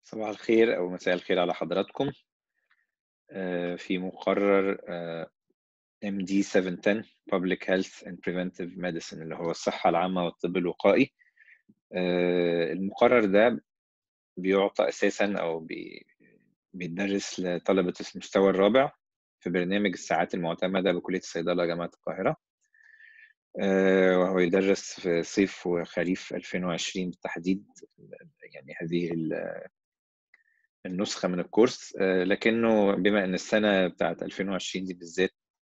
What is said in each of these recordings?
صباح الخير أو مساء الخير على حضراتكم آه، في مقرر آه، MD 710 Public Health and Preventive Medicine اللي هو الصحة العامة والطب الوقائي آه، المقرر ده بيعطى أساسا أو بي- بيدرس لطلبة المستوى الرابع في برنامج الساعات المعتمدة بكلية الصيدلة جامعة القاهرة آه، وهو يدرس في صيف وخريف 2020 بالتحديد يعني هذه ال- النسخة من الكورس آه، لكنه بما أن السنة بتاعت 2020 دي بالذات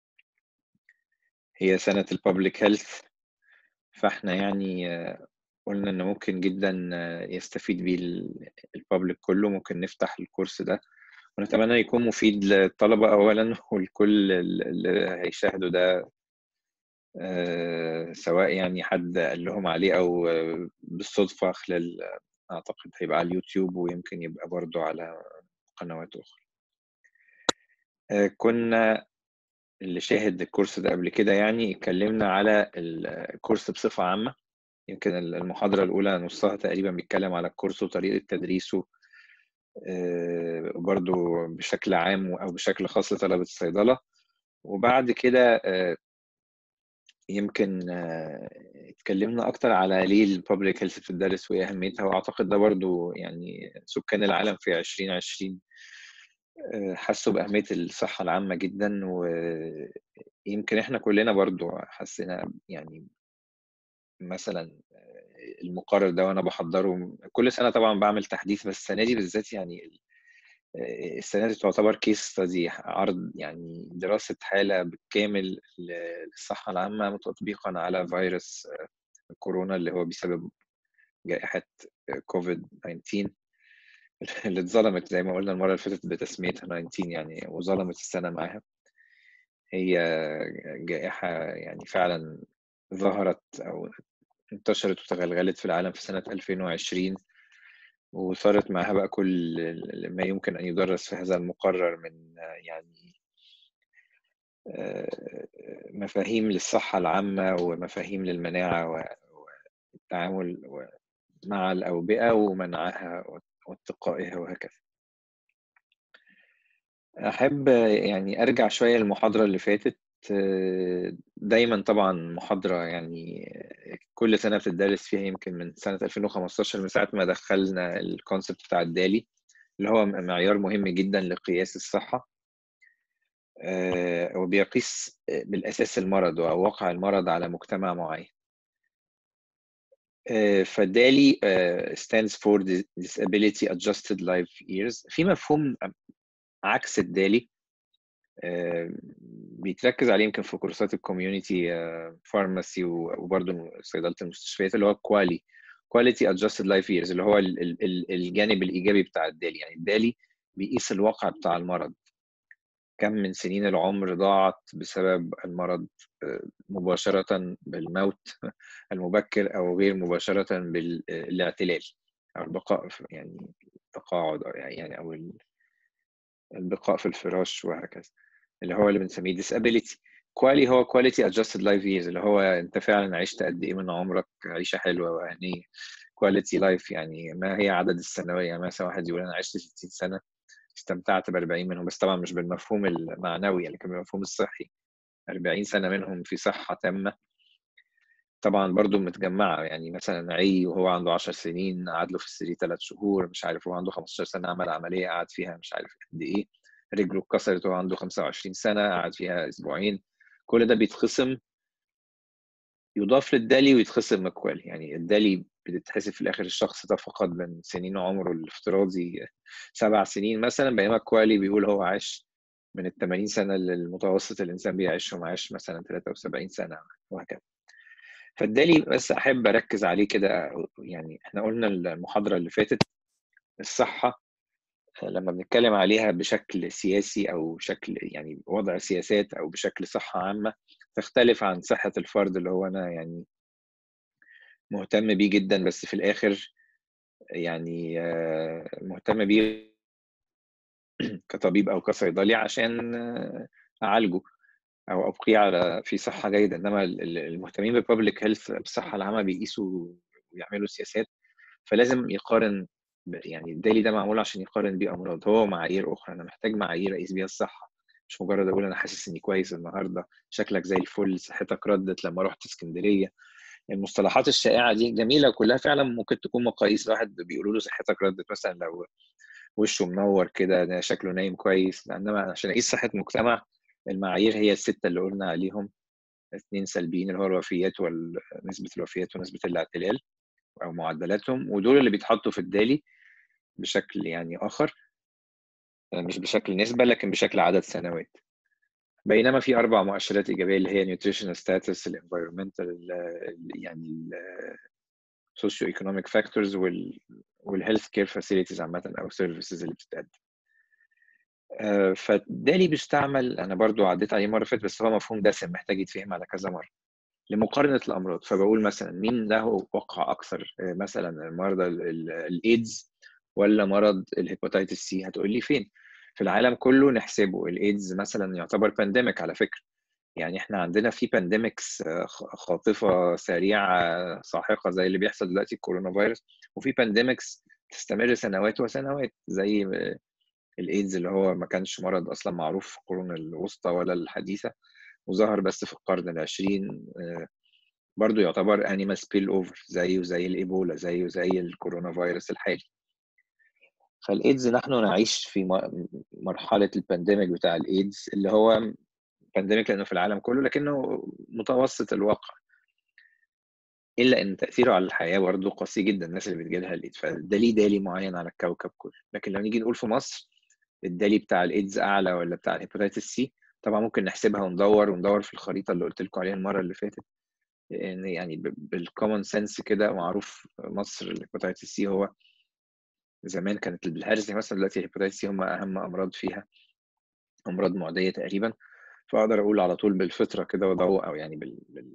هي سنة البابليك هيلث فاحنا يعني آه، قلنا إن ممكن جدا آه، يستفيد بيه البابليك كله ممكن نفتح الكورس ده ونتمنى يكون مفيد للطلبة أولا ولكل اللي هيشاهدوا ده آه، سواء يعني حد قال لهم عليه أو آه، بالصدفة خلال أعتقد هيبقى على اليوتيوب ويمكن يبقى برضو على قنوات أخرى آه، كنا اللي شاهد الكورس ده قبل كده يعني اتكلمنا على الكورس بصفة عامة يمكن المحاضرة الأولى نصها تقريبا بيتكلم على الكورس وطريقة تدريسه آه، برضو بشكل عام أو بشكل خاص لطلبة الصيدلة وبعد كده آه، يمكن آه، اتكلمنا أكتر على ليه البابليك هيلث بتدرس وإيه أهميتها وأعتقد ده برضو يعني سكان العالم في 2020 آه، حسوا بأهمية الصحة العامة جدا ويمكن احنا كلنا برضو حسينا يعني مثلا آه، المقرر ده وانا بحضره كل سنة طبعا بعمل تحديث بس السنة دي بالذات يعني آه، السنة دي تعتبر كيس ستادي عرض يعني دراسة حالة بالكامل للصحة العامة تطبيقا على فيروس آه، كورونا اللي هو بسبب جائحة كوفيد 19 اللي اتظلمت زي ما قلنا المرة اللي فاتت بتسميتها 19 يعني وظلمت السنة معاها هي جائحة يعني فعلا ظهرت أو انتشرت وتغلغلت في العالم في سنة 2020 وصارت معها بقى كل ما يمكن أن يدرس في هذا المقرر من يعني آه، مفاهيم للصحة العامة ومفاهيم للمناعة والتعامل مع الأوبئة ومنعها واتقائها وهكذا أحب يعني أرجع شوية للمحاضرة اللي فاتت دايما طبعا محاضرة يعني كل سنة بتدرس فيها يمكن من سنة 2015 من ساعة ما دخلنا الكونسبت بتاع الدالي اللي هو معيار مهم جدا لقياس الصحة آه، وبيقيس بالأساس المرض أو واقع المرض على مجتمع معين آه، فالدالي آه، stands for disability adjusted life years في مفهوم عكس الدالي آه، بيتركز عليه يمكن في كورسات الكوميونتي فارماسي وبرضه صيدله المستشفيات اللي هو كوالي كواليتي ادجستد لايف ييرز اللي هو ال- ال- ال- الجانب الايجابي بتاع الدالي يعني الدالي بيقيس الواقع بتاع المرض كم من سنين العمر ضاعت بسبب المرض آه، مباشرة بالموت المبكر أو غير مباشرة بالاعتلال أو البقاء في- يعني التقاعد أو يعني أو ال- البقاء في الفراش وهكذا اللي هو اللي بنسميه disability كوالي هو quality adjusted life years اللي هو انت فعلا عشت قد ايه من عمرك عيشه حلوه وهنيه quality life يعني ما هي عدد السنوات يعني مثلا واحد يقول انا عشت 60 سنه استمتعت ب 40 منهم بس طبعا مش بالمفهوم المعنوي لكن بالمفهوم الصحي 40 سنه منهم في صحه تامه طبعا برضو متجمعة يعني مثلا عي وهو عنده 10 سنين قعد له في السرير 3 شهور مش عارف هو عنده 15 سنة عمل عملية قعد فيها مش عارف قد إيه رجله اتكسرت وهو عنده 25 سنة قعد فيها أسبوعين كل ده بيتخصم يضاف للدالي ويتخصم مكوالي يعني الدالي بتتحسب في الآخر الشخص ده فقد من سنين عمره الافتراضي سبع سنين مثلا بينما الكوالي بيقول هو عاش من ال 80 سنة اللي المتوسط الإنسان بيعيشهم عاش مثلا 73 سنة وهكذا فالدالي بس احب اركز عليه كده يعني احنا قلنا المحاضره اللي فاتت الصحه لما بنتكلم عليها بشكل سياسي او شكل يعني وضع سياسات او بشكل صحه عامه تختلف عن صحه الفرد اللي هو انا يعني مهتم بيه جدا بس في الاخر يعني آه، مهتم بيه كطبيب او كصيدلي عشان آه، اعالجه او ابقيه على في صحه جيده انما المهتمين بالببليك هيلث بالصحه العامه بيقيسوا ويعملوا سياسات فلازم يقارن يعني الدالي ده معمول عشان يقارن بيه امراض هو معايير اخرى انا محتاج معايير اقيس بيها الصحه مش مجرد اقول انا حاسس اني كويس النهارده شكلك زي الفل صحتك ردت لما رحت اسكندريه المصطلحات الشائعه دي جميله وكلها فعلا ممكن تكون مقاييس الواحد بيقولوا له صحتك ردت مثلا لو وشه منور كده ده شكله نايم كويس انما عشان اقيس صحه مجتمع المعايير هي السته اللي قلنا عليهم اثنين سلبيين اللي هو الوفيات ونسبه الوفيات ونسبه الاعتلال او معدلاتهم ودول اللي بيتحطوا في الدالي بشكل يعني اخر مش بشكل نسبه لكن بشكل عدد سنوات بينما في اربع مؤشرات ايجابيه اللي هي نيوتريشنال ستاتس الانفايرمنتال يعني السوشيو ايكونوميك فاكتورز والهيلث كير فاسيلتيز عامه او سيرفيسز اللي بتتقدم آه، فدالي بيستعمل انا برضو عديت عليه مره فاتت بس هو مفهوم دسم محتاج يتفهم على كذا مره لمقارنه الامراض فبقول مثلا مين له وقع اكثر آه، مثلا مرضى الايدز ولا مرض الهيباتيتس سي هتقول لي فين في العالم كله نحسبه الايدز مثلا يعتبر بانديميك على فكره يعني احنا عندنا في بانديميكس آه، خاطفه سريعه ساحقه زي اللي بيحصل دلوقتي الكورونا فيروس وفي بانديميكس تستمر سنوات وسنوات زي الايدز اللي هو ما كانش مرض اصلا معروف في القرون الوسطى ولا الحديثه وظهر بس في القرن العشرين آه، برضو يعتبر انيمال سبيل اوفر زيه زي الايبولا زيه زي الكورونا فيروس الحالي فالايدز نحن نعيش في مرحله البانديميك بتاع الايدز اللي هو بانديميك لانه في العالم كله لكنه متوسط الواقع الا ان تاثيره على الحياه برضه قاسي جدا الناس اللي بتجيلها الايدز فده ليه دالي معين على الكوكب كله لكن لو نيجي نقول في مصر الدالي بتاع الايدز اعلى ولا بتاع الهيباتيتس سي طبعا ممكن نحسبها وندور وندور في الخريطه اللي قلت لكم عليها المره اللي فاتت ان يعني بالكومن سنس كده معروف مصر الهيباتيتس سي هو زمان كانت البلهارسي مثلا دلوقتي الهيباتيتس سي هم اهم امراض فيها امراض معديه تقريبا فاقدر اقول على طول بالفطره كده وضوء او يعني بال, بال...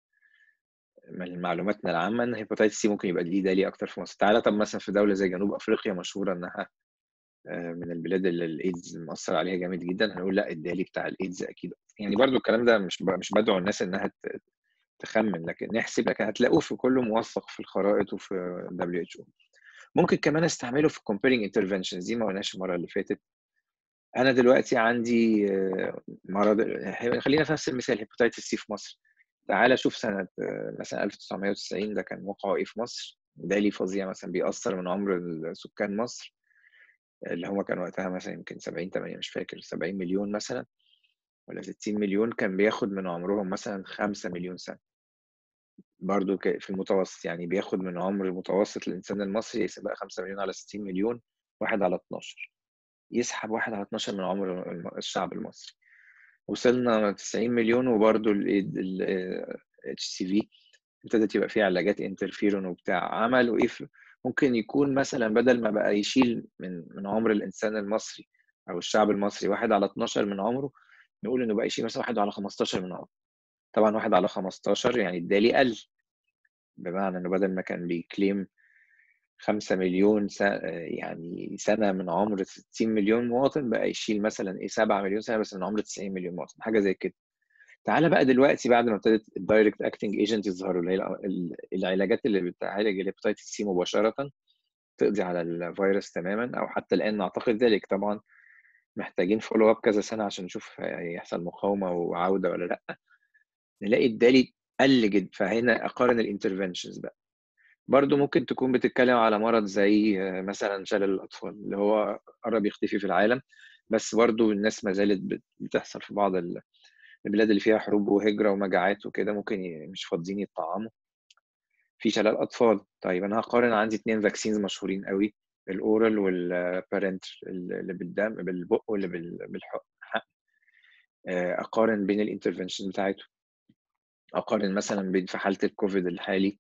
من معلوماتنا العامه ان هيباتيتس سي ممكن يبقى ليه دالي اكتر في مصر تعالى طب مثلا في دوله زي جنوب افريقيا مشهوره انها آه، من البلاد اللي الايدز مأثر عليها جامد جدا هنقول لا الدالي بتاع الايدز اكيد يعني برضو الكلام ده مش مش بدعو الناس انها تخمن لكن نحسب لكن هتلاقوه في كله موثق في الخرائط وفي دبليو اتش او ممكن كمان استعمله في comparing interventions دي ما قلناش المره اللي فاتت انا دلوقتي عندي آه، مرض خلينا في نفس المثال هيباتيتس سي في مصر تعالى شوف سنه آه، مثلا 1990 ده كان موقعه ايه في مصر دالي فظيع مثلا بيأثر من عمر سكان مصر اللي هم كان وقتها مثلا يمكن 70 80 مش فاكر 70 مليون مثلا ولا 60 مليون كان بياخد من عمرهم مثلا 5 مليون سنة برضو في المتوسط يعني بياخد من عمر متوسط الإنسان المصري بقى 5 مليون على 60 مليون واحد على 12 يسحب واحد على 12 من عمر الشعب المصري وصلنا 90 مليون وبرضو ال اتش سي في ابتدت يبقى فيها علاجات انترفيرون وبتاع عملوا ايه ممكن يكون مثلا بدل ما بقى يشيل من من عمر الانسان المصري او الشعب المصري واحد على 12 من عمره نقول انه بقى يشيل مثلا واحد على 15 من عمره طبعا واحد على 15 يعني ادالي قل بمعنى انه بدل ما كان بيكليم 5 مليون سنة يعني سنة من عمر 60 مليون مواطن بقى يشيل مثلا ايه 7 مليون سنة بس من عمر 90 مليون مواطن حاجة زي كده تعالى بقى دلوقتي بعد ما ابتدت الدايركت اكتنج ايجنت يظهروا اللي هي العلاجات اللي بتعالج الهيباتيتس سي مباشره تقضي على الفيروس تماما او حتى الان نعتقد ذلك طبعا محتاجين فولو اب كذا سنه عشان نشوف هيحصل مقاومه وعوده ولا لا نلاقي الدالي قل جدا فهنا اقارن الانترفنشنز بقى برضو ممكن تكون بتتكلم على مرض زي مثلا شلل الاطفال اللي هو قرب يختفي في العالم بس برضو الناس ما زالت بتحصل في بعض البلاد اللي فيها حروب وهجرة ومجاعات وكده ممكن مش فاضيين يطعموا في شلال أطفال طيب أنا هقارن عندي اتنين فاكسينز مشهورين قوي الأورال والبارنت اللي بالدم بالبق واللي بالحق آه، أقارن بين الانترفنشن بتاعته أقارن مثلا بين في حالة الكوفيد الحالي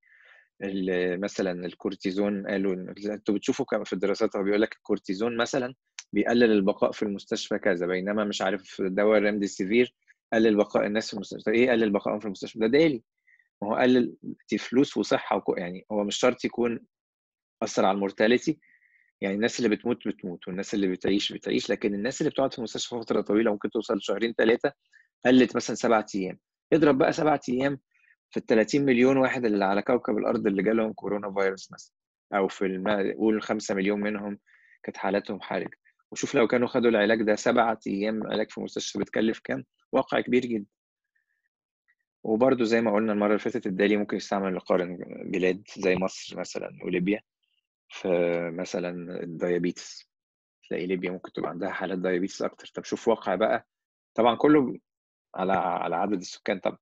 مثلا الكورتيزون قالوا انتوا بتشوفوا في الدراسات هو بيقول لك الكورتيزون مثلا بيقلل البقاء في المستشفى كذا بينما مش عارف دواء الريمديسيفير قلل بقاء الناس في المستشفى ايه قلل بقائهم في المستشفى ده دالي ما هو قلل دي فلوس وصحه وكو يعني هو مش شرط يكون اثر على المورتاليتي يعني الناس اللي بتموت بتموت والناس اللي بتعيش بتعيش لكن الناس اللي بتقعد في المستشفى فتره طويله ممكن توصل لشهرين ثلاثه قلت مثلا سبعة ايام اضرب بقى سبعة ايام في ال 30 مليون واحد اللي على كوكب الارض اللي جالهم كورونا فيروس مثلا او في الم... قول 5 مليون منهم كانت حالاتهم حرجه وشوف لو كانوا خدوا العلاج ده سبعة ايام علاج في مستشفى بتكلف كام واقع كبير جدا وبرده زي ما قلنا المره اللي فاتت الدالي ممكن يستعمل لقارن بلاد زي مصر مثلا وليبيا في مثلا الديابيتس تلاقي ليبيا ممكن تبقى عندها حالات ديابيتس اكتر طب شوف واقع بقى طبعا كله على على عدد السكان طبعا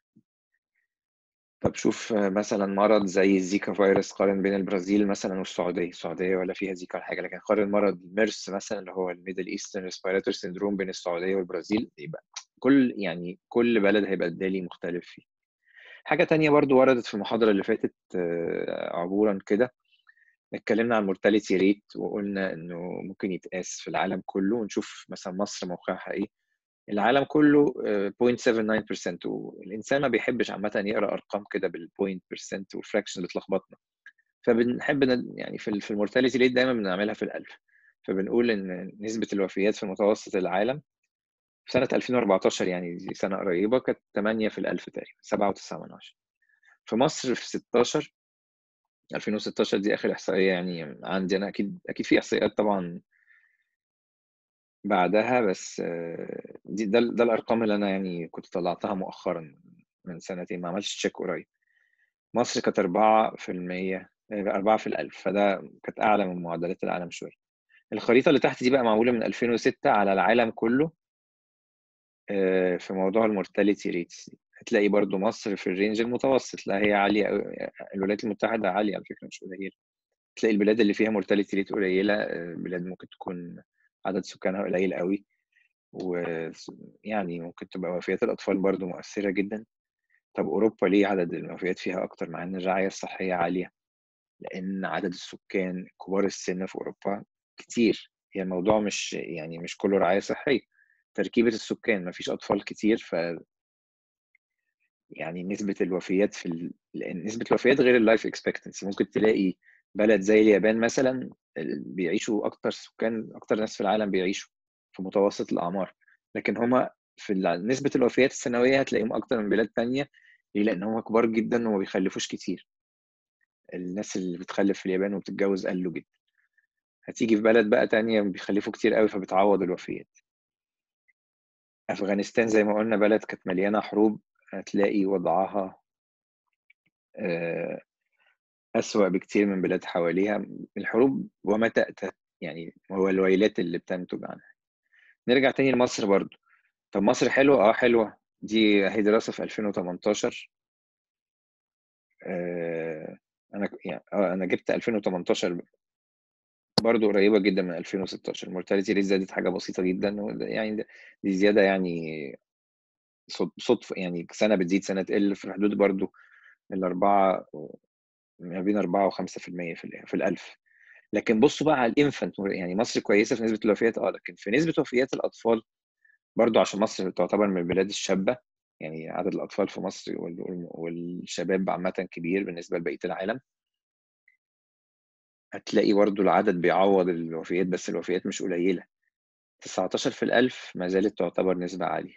طب شوف مثلا مرض زي الزيكا فيروس قارن بين البرازيل مثلا والسعوديه السعوديه ولا فيها زيكا ولا حاجه لكن قارن مرض ميرس مثلا اللي هو الميدل ايسترن ريسبيراتور سيندروم بين السعوديه والبرازيل يبقى كل يعني كل بلد هيبقى الدالي مختلف فيه حاجه تانية برضو وردت في المحاضره اللي فاتت عبورا كده اتكلمنا عن المورتاليتي ريت وقلنا انه ممكن يتقاس في العالم كله ونشوف مثلا مصر موقعها ايه العالم كله 0.79% والانسان ما بيحبش عامه يقرا ارقام كده بالبوينت بيرسنت والفراكشن بتلخبطنا فبنحب يعني في في المورتاليتي ريت دايما بنعملها في الالف فبنقول ان نسبه الوفيات في متوسط العالم في سنه 2014 يعني دي سنه قريبه كانت 8 في الالف تقريبا 7.9 من 10 في مصر في 16 2016 دي اخر احصائيه يعني عندي انا اكيد اكيد في احصائيات طبعا بعدها بس دي ده, ده الارقام اللي انا يعني كنت طلعتها مؤخرا من سنتين ما عملتش تشيك قريب مصر كانت 4% 4 في الألف فده كانت أعلى من معدلات العالم شوية الخريطة اللي تحت دي بقى معمولة من 2006 على العالم كله في موضوع المورتاليتي ريتس هتلاقي برضو مصر في الرينج المتوسط لا هي عالية الولايات المتحدة عالية على فكرة مش قليلة تلاقي البلاد اللي فيها مورتاليتي ريت قليلة بلاد ممكن تكون عدد سكانها قليل قوي ويعني ممكن تبقى وفيات الأطفال برضو مؤثرة جدا طب أوروبا ليه عدد الوفيات فيها أكتر مع إن الرعاية الصحية عالية لأن عدد السكان كبار السن في أوروبا كتير هي الموضوع مش يعني مش كله رعاية صحية تركيبة السكان مفيش أطفال كتير ف يعني نسبة الوفيات في ال... نسبة الوفيات غير اللايف اكسبكتنسي ممكن تلاقي بلد زي اليابان مثلا بيعيشوا اكتر سكان اكتر ناس في العالم بيعيشوا في متوسط الاعمار لكن هما في نسبه الوفيات السنويه هتلاقيهم اكتر من بلاد تانية ليه لان هما كبار جدا وما بيخلفوش كتير الناس اللي بتخلف في اليابان وبتتجوز قلوا جدا هتيجي في بلد بقى تانية بيخلفوا كتير قوي فبتعوض الوفيات افغانستان زي ما قلنا بلد كانت مليانه حروب هتلاقي وضعها أسوأ بكتير من بلاد حواليها الحروب وما تأتى يعني هو الويلات اللي بتنتج عنها نرجع تاني لمصر برضو طب مصر حلوة اه حلوة دي هي دراسة في 2018 آه انا يعني آه انا جبت 2018 برضو قريبة جدا من 2016 المورتاليتي ريت زادت حاجة بسيطة جدا يعني دي زيادة يعني صدفة يعني سنة بتزيد سنة تقل في حدود برضو الأربعة ما بين 4 و5% في في الألف لكن بصوا بقى على الانفنت يعني مصر كويسه في نسبه الوفيات اه لكن في نسبه وفيات الاطفال برضو عشان مصر تعتبر من البلاد الشابه يعني عدد الاطفال في مصر والشباب عامه كبير بالنسبه لبقيه العالم هتلاقي برضو العدد بيعوض الوفيات بس الوفيات مش قليله 19 في الألف ما زالت تعتبر نسبة عالية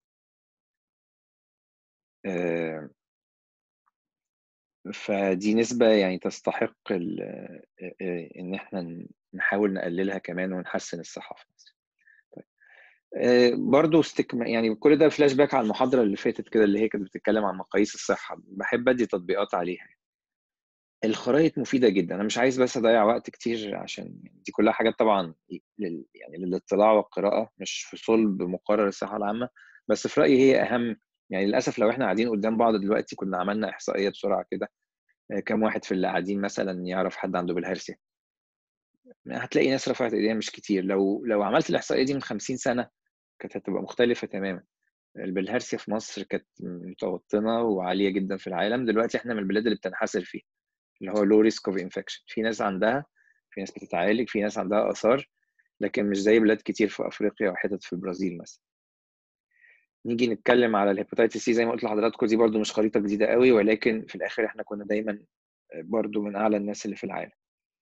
فدي نسبة يعني تستحق إن إحنا نحاول نقللها كمان ونحسن الصحة في مصر. طيب برضه استكمال يعني كل ده فلاش باك على المحاضرة اللي فاتت كده اللي هي كانت بتتكلم عن مقاييس الصحة بحب أدي تطبيقات عليها الخرائط مفيدة جدا أنا مش عايز بس أضيع وقت كتير عشان دي كلها حاجات طبعا لل يعني للاطلاع والقراءة مش في صلب مقرر الصحة العامة بس في رأيي هي أهم يعني للاسف لو احنا قاعدين قدام بعض دلوقتي كنا عملنا احصائيه بسرعه كده كم واحد في اللي قاعدين مثلا يعرف حد عنده بالهرسيا هتلاقي ناس رفعت ايديها مش كتير لو لو عملت الاحصائيه دي من 50 سنه كانت هتبقى مختلفه تماما البلهارسيا في مصر كانت متوطنه وعاليه جدا في العالم دلوقتي احنا من البلاد اللي بتنحسر فيه اللي هو لو ريسك اوف انفكشن في ناس عندها في ناس بتتعالج في ناس عندها اثار لكن مش زي بلاد كتير في افريقيا وحتت في البرازيل مثلا نيجي نتكلم على الهيباتيتس سي زي ما قلت لحضراتكم دي برضو مش خريطه جديده قوي ولكن في الاخر احنا كنا دايما برضو من اعلى الناس اللي في العالم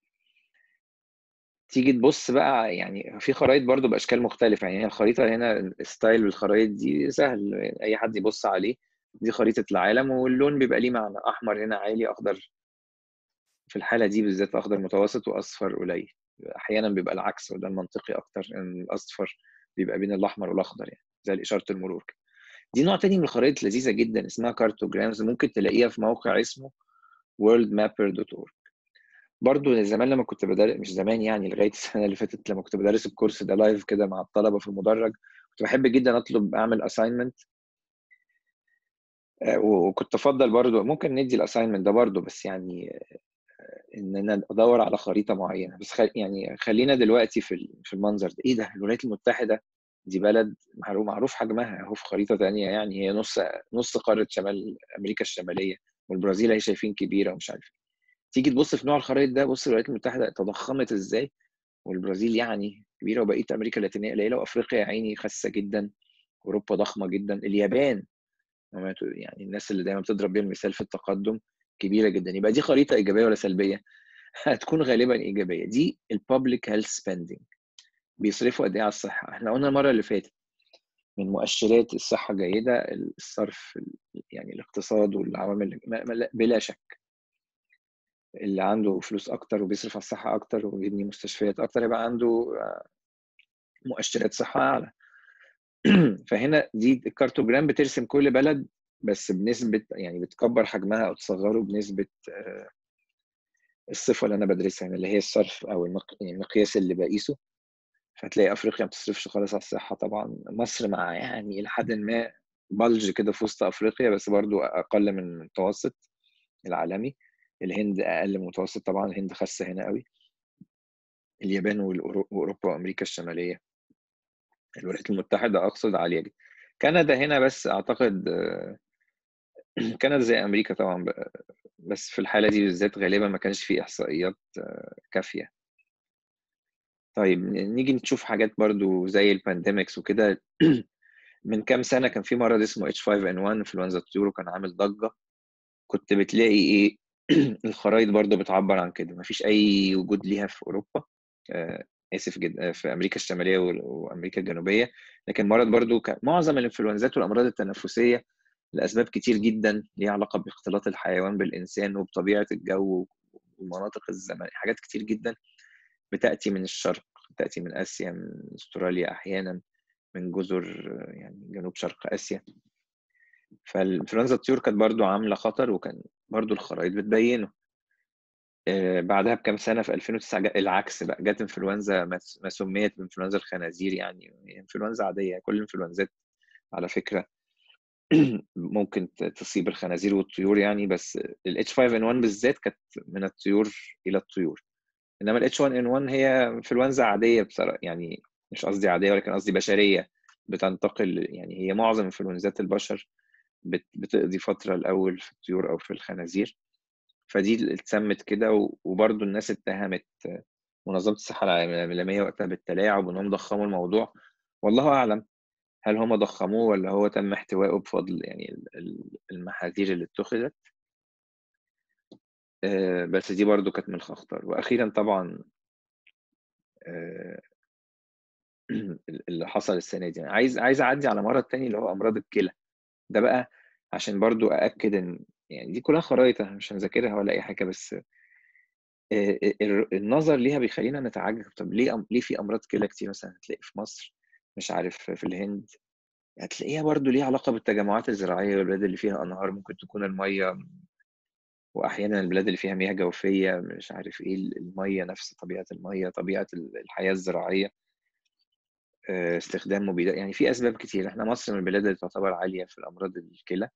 تيجي تبص بقى يعني في خرائط برضو باشكال مختلفه يعني الخريطه هنا ستايل الخرائط دي سهل اي حد يبص عليه دي خريطه العالم واللون بيبقى ليه معنى احمر هنا عالي اخضر في الحالة دي بالذات أخضر متوسط وأصفر قليل أحيانا بيبقى العكس وده المنطقي أكتر إن الأصفر بيبقى بين الأحمر والأخضر يعني زي إشارة المرور كده. دي نوع تاني من الخرائط لذيذة جدا اسمها كارتوجرامز ممكن تلاقيها في موقع اسمه worldmapper.org برضو زمان لما كنت بدرس مش زمان يعني لغايه السنه اللي فاتت لما كنت بدرس الكورس ده لايف كده مع الطلبه في المدرج كنت بحب جدا اطلب اعمل اساينمنت وكنت افضل برضو ممكن ندي الاساينمنت ده برضو بس يعني ان انا ادور على خريطه معينه بس خل... يعني خلينا دلوقتي في في المنظر ده ايه ده الولايات المتحده دي بلد معروف حجمها اهو في خريطه ثانيه يعني هي نص نص قاره شمال امريكا الشماليه والبرازيل هي شايفين كبيره ومش عارف تيجي تبص في نوع الخرائط ده بص الولايات المتحده تضخمت ازاي والبرازيل يعني كبيره وبقيه امريكا اللاتينيه قليله وافريقيا يا عيني خاسه جدا اوروبا ضخمه جدا اليابان يعني الناس اللي دايما بتضرب بيها المثال في التقدم كبيره جدا يبقى دي خريطه ايجابيه ولا سلبيه؟ هتكون غالبا ايجابيه دي الببليك هيلث سبيندنج بيصرفوا قد ايه على الصحه احنا قلنا المره اللي فاتت من مؤشرات الصحه جيده الصرف يعني الاقتصاد والعوامل بلا شك اللي عنده فلوس اكتر وبيصرف على الصحه اكتر وبيبني مستشفيات اكتر يبقى عنده مؤشرات صحه اعلى فهنا دي الكارتوجرام بترسم كل بلد بس بنسبه يعني بتكبر حجمها او تصغره بنسبه الصفه اللي انا بدرسها يعني اللي هي الصرف او المقياس اللي بقيسه فتلاقي افريقيا ما بتصرفش خالص على الصحه طبعا مصر مع يعني الى حد ما بلج كده في وسط افريقيا بس برضو اقل من المتوسط العالمي الهند اقل من المتوسط طبعا الهند خاسه هنا قوي اليابان واوروبا وامريكا الشماليه الولايات المتحده اقصد عاليه جدا كندا هنا بس اعتقد كندا زي امريكا طبعا بس في الحاله دي بالذات غالبا ما كانش في احصائيات كافيه طيب نيجي نشوف حاجات برضو زي البانديميكس وكده من كام سنه كان في مرض اسمه H5N1 انفلونزا الطيور وكان عامل ضجه كنت بتلاقي ايه الخرائط برضو بتعبر عن كده مفيش اي وجود ليها في اوروبا اسف جدا في امريكا الشماليه وامريكا الجنوبيه لكن مرض برضو معظم الانفلونزات والامراض التنفسيه لاسباب كتير جدا ليها علاقه باختلاط الحيوان بالانسان وبطبيعه الجو والمناطق الزمنيه حاجات كتير جدا بتاتي من الشرق تاتي من اسيا من استراليا احيانا من جزر يعني جنوب شرق اسيا فالانفلونزا الطيور كانت برضو عامله خطر وكان برضو الخرائط بتبينه آه بعدها بكام سنه في 2009 العكس بقى جت انفلونزا ما سميت بانفلونزا الخنازير يعني انفلونزا عاديه كل الانفلونزات على فكره ممكن تصيب الخنازير والطيور يعني بس ال H5N1 بالذات كانت من الطيور الى الطيور انما ال H1N1 هي انفلونزا عاديه بصراحه يعني مش قصدي عاديه ولكن قصدي بشريه بتنتقل يعني هي معظم انفلونزات البشر بتقضي فتره الاول في الطيور او في الخنازير فدي اتسمت كده وبرضه الناس اتهمت منظمه الصحه العالميه وقتها بالتلاعب وانهم ضخموا الموضوع والله اعلم هل هم ضخموه ولا هو تم احتوائه بفضل يعني المحاذير اللي اتخذت بس دي برضو كانت من الأخطر وأخيرا طبعا اللي حصل السنة دي عايز عايز أعدي على مرض تاني اللي هو أمراض الكلى ده بقى عشان برضو أأكد إن يعني دي كلها خرائط مش هنذاكرها ولا أي حاجة بس النظر ليها بيخلينا نتعجب طب ليه ليه في أمراض كلى كتير مثلا هتلاقي في مصر مش عارف في الهند هتلاقيها برضو ليها علاقة بالتجمعات الزراعية والبلاد اللي فيها أنهار ممكن تكون المية واحيانا البلاد اللي فيها مياه جوفيه مش عارف ايه الميه نفس طبيعه الميه طبيعه الحياه الزراعيه استخدام مبيدات يعني في اسباب كتير احنا مصر من البلاد اللي تعتبر عاليه في الامراض الكلى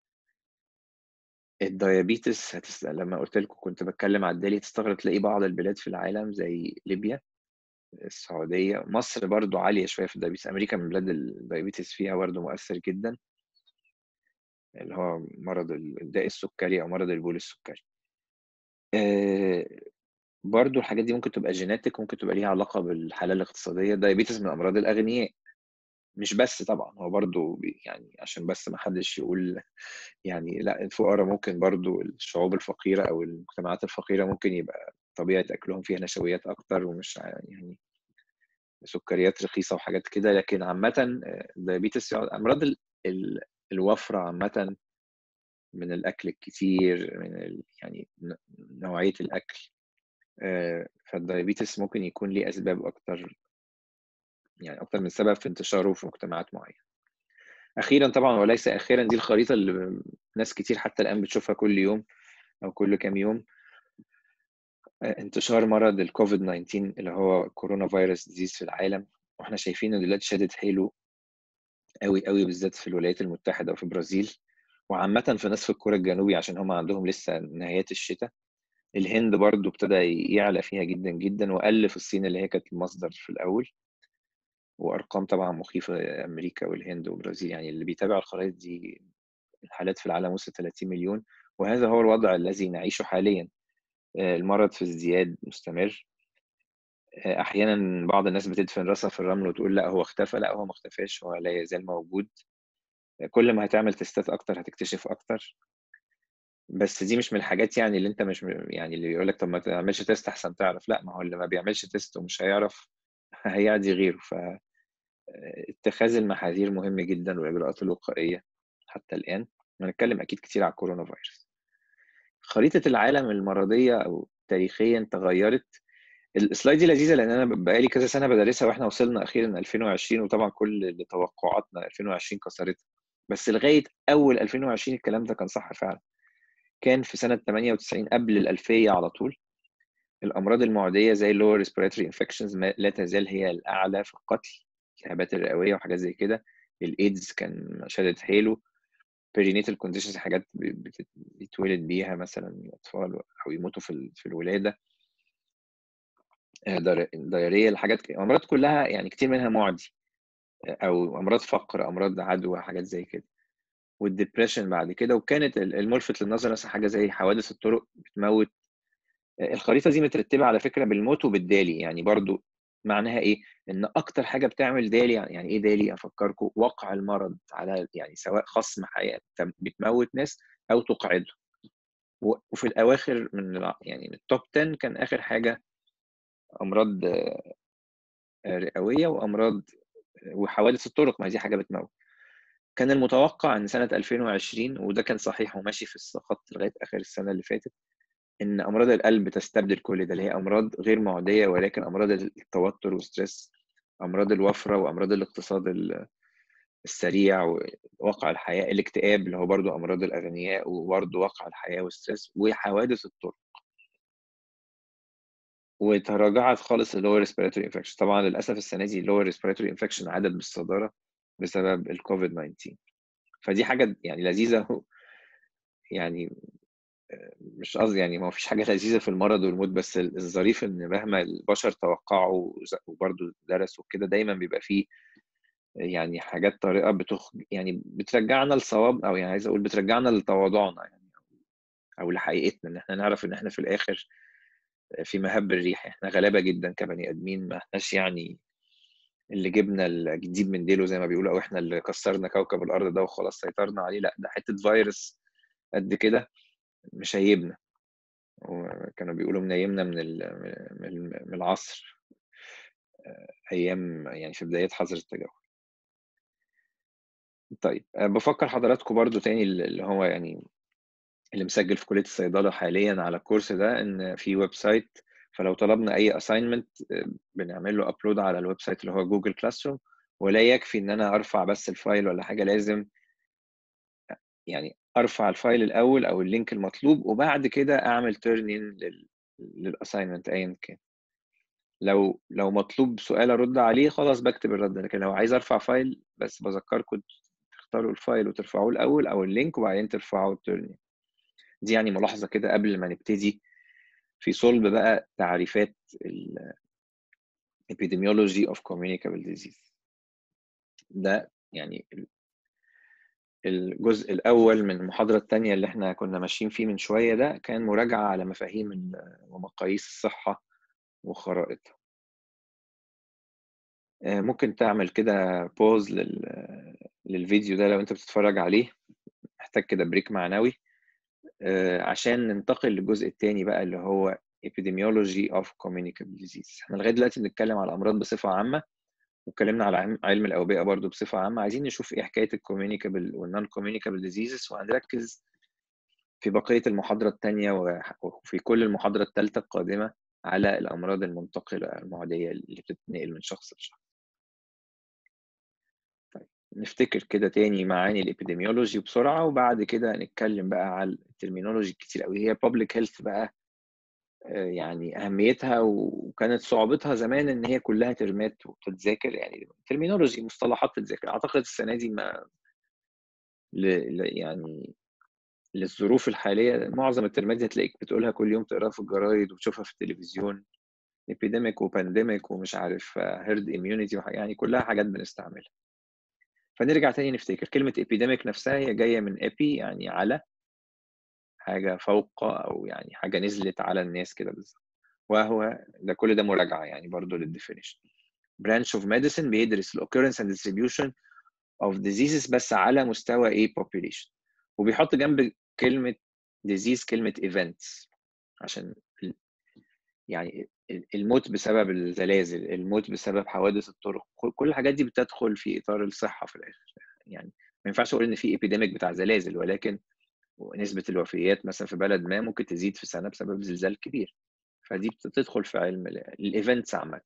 الديابيتس هتست... لما قلت لكم كنت بتكلم على الدالي تستغرب تلاقي بعض البلاد في العالم زي ليبيا السعوديه مصر برضو عاليه شويه في الديابيتس امريكا من البلاد الديابيتس فيها برضو مؤثر جدا اللي هو مرض الداء السكري او مرض البول السكري آه برضو الحاجات دي ممكن تبقى جيناتيك ممكن تبقى ليها علاقه بالحاله الاقتصاديه الدايابيتس من امراض الاغنياء مش بس طبعا هو برضو يعني عشان بس ما حدش يقول يعني لا الفقراء ممكن برضو الشعوب الفقيره او المجتمعات الفقيره ممكن يبقى طبيعه اكلهم فيها نشويات اكتر ومش يعني سكريات رخيصه وحاجات كده لكن عامه الدايابيتس امراض الوفره عامه من الاكل الكتير من ال... يعني نوعيه الاكل فالدايابيتس ممكن يكون ليه اسباب اكتر يعني اكتر من سبب في انتشاره في مجتمعات معينه اخيرا طبعا وليس اخيرا دي الخريطه اللي ناس كتير حتى الان بتشوفها كل يوم او كل كام يوم انتشار مرض الكوفيد 19 اللي هو كورونا فيروس ديزيز في العالم واحنا شايفينه دلوقتي شادد حيله قوي قوي بالذات في الولايات المتحده وفي البرازيل وعامه في نصف الكره الجنوبي عشان هم عندهم لسه نهايات الشتاء الهند برضو ابتدى يعلى فيها جدا جدا وقل في الصين اللي هي كانت المصدر في الاول وارقام طبعا مخيفه امريكا والهند والبرازيل يعني اللي بيتابع الخرائط دي الحالات في العالم وصلت 30 مليون وهذا هو الوضع الذي نعيشه حاليا المرض في ازدياد مستمر احيانا بعض الناس بتدفن راسها في الرمل وتقول لا هو اختفى لا هو ما اختفاش هو لا يزال موجود كل ما هتعمل تستات اكتر هتكتشف اكتر بس دي مش من الحاجات يعني اللي انت مش يعني اللي يقول لك طب ما تعملش تيست احسن تعرف لا ما هو اللي ما بيعملش تيست ومش هيعرف هيعدي غيره ف اتخاذ المحاذير مهم جدا والاجراءات الوقائيه حتى الان هنتكلم اكيد كتير على الكورونا فيروس خريطه العالم المرضيه او تاريخيا تغيرت السلايد دي لذيذه لان انا بقالي كذا سنه بدرسها واحنا وصلنا اخيرا 2020 وطبعا كل اللي توقعاتنا 2020 كسرتها بس لغايه اول 2020 الكلام ده كان صح فعلا كان في سنه 98 قبل الالفيه على طول الامراض المعديه زي اللور ريسبيراتوري انفكشنز لا تزال هي الاعلى في القتل الالتهابات الرئويه وحاجات زي كده الايدز كان شدد حيله perinatal conditions حاجات بيتولد بيها مثلا الاطفال او يموتوا في في الولاده دايريه الحاجات الامراض كلها يعني كتير منها معدي او امراض فقر امراض عدوى حاجات زي كده والدبريشن بعد كده وكانت الملفت للنظر مثلا حاجه زي حوادث الطرق بتموت الخريطه دي مترتبه على فكره بالموت وبالدالي يعني برضو معناها ايه ان اكتر حاجه بتعمل دالي يعني ايه دالي افكركم وقع المرض على يعني سواء خصم حياه بتموت ناس او تقعده وفي الاواخر من يعني من التوب 10 كان اخر حاجه امراض رئويه وامراض وحوادث الطرق ما دي حاجه بتموت كان المتوقع ان سنه 2020 وده كان صحيح وماشي في الخط لغايه اخر السنه اللي فاتت ان امراض القلب تستبدل كل ده اللي هي امراض غير معديه ولكن امراض التوتر والستريس امراض الوفره وامراض الاقتصاد السريع وواقع الحياه الاكتئاب اللي هو برضو امراض الاغنياء وبرضو واقع الحياه والستريس وحوادث الطرق وتراجعت خالص اللور ريسبيراتوري انفكشن طبعا للاسف السنه دي اللور ريسبيراتوري انفكشن عدد بالصداره بسبب الكوفيد 19 فدي حاجه يعني لذيذه يعني مش قصدي يعني ما فيش حاجه لذيذه في المرض والموت بس الظريف ان مهما البشر توقعوا وبرضه درسوا كده دايما بيبقى فيه يعني حاجات طريقه بتخ يعني بترجعنا لصواب او يعني عايز اقول بترجعنا لتواضعنا يعني او لحقيقتنا ان احنا نعرف ان احنا في الاخر في مهب الريح احنا غلابه جدا كبني ادمين ما احناش يعني اللي جبنا الجديد من ديله زي ما بيقولوا او احنا اللي كسرنا كوكب الارض ده وخلاص سيطرنا عليه لا ده حته فيروس قد كده مشيبنا وكانوا بيقولوا منيمنا من من العصر ايام يعني في بدايات حظر التجول طيب بفكر حضراتكم برضو تاني اللي هو يعني اللي مسجل في كليه الصيدله حاليا على الكورس ده ان في ويب سايت فلو طلبنا اي اساينمنت بنعمل له ابلود على الويب سايت اللي هو جوجل كلاس روم ولا يكفي ان انا ارفع بس الفايل ولا حاجه لازم يعني ارفع الفايل الاول او اللينك المطلوب وبعد كده اعمل تيرن ان للاساينمنت ايا كان لو لو مطلوب سؤال ارد عليه خلاص بكتب الرد لكن لو عايز ارفع فايل بس بذكركم تختاروا الفايل وترفعوه الاول او اللينك وبعدين ترفعوا التيرن دي يعني ملاحظه كده قبل ما نبتدي في صلب بقى تعريفات ال epidemiology of communicable disease ده يعني الجزء الأول من المحاضرة الثانية اللي احنا كنا ماشيين فيه من شوية ده كان مراجعة على مفاهيم ومقاييس الصحة وخرائطها ممكن تعمل كده بوز للفيديو ده لو انت بتتفرج عليه محتاج كده بريك معنوي عشان ننتقل للجزء الثاني بقى اللي هو epidemiology of communicable disease احنا لغايه دلوقتي بنتكلم على الامراض بصفه عامه واتكلمنا على علم الاوبئه برضو بصفه عامه عايزين نشوف ايه حكايه الكوميونيكابل والنون كوميونيكابل ديزيزز وهنركز في بقية المحاضرة التانية وفي كل المحاضرة التالتة القادمة على الأمراض المنتقلة المعدية اللي بتتنقل من شخص لشخص طيب نفتكر كده تاني معاني الإبيديميولوجي بسرعة وبعد كده نتكلم بقى على الترمينولوجي كتير قوي هي public health بقى يعني أهميتها وكانت صعوبتها زمان إن هي كلها ترمات وتتذاكر يعني ترمينولوجي مصطلحات تتذاكر أعتقد السنة دي ما ل... يعني للظروف الحالية معظم الترمات دي هتلاقيك بتقولها كل يوم تقراها في الجرايد وتشوفها في التلفزيون epidemic وبانديميك ومش عارف هيرد immunity يعني كلها حاجات بنستعملها فنرجع تاني نفتكر كلمة epidemic نفسها هي جاية من epi يعني على حاجة فوق أو يعني حاجة نزلت على الناس كده بالظبط وهو ده كل ده مراجعة يعني برضه للديفينيشن branch of medicine بيدرس ال occurrence and distribution of diseases بس على مستوى ايه population وبيحط جنب كلمة disease كلمة events عشان يعني الموت بسبب الزلازل الموت بسبب حوادث الطرق كل الحاجات دي بتدخل في إطار الصحة في الآخر يعني ما ينفعش أقول إن في epidemic بتاع زلازل ولكن نسبة الوفيات مثلا في بلد ما ممكن تزيد في سنة بسبب زلزال كبير فدي بتدخل في علم الايفنتس عامة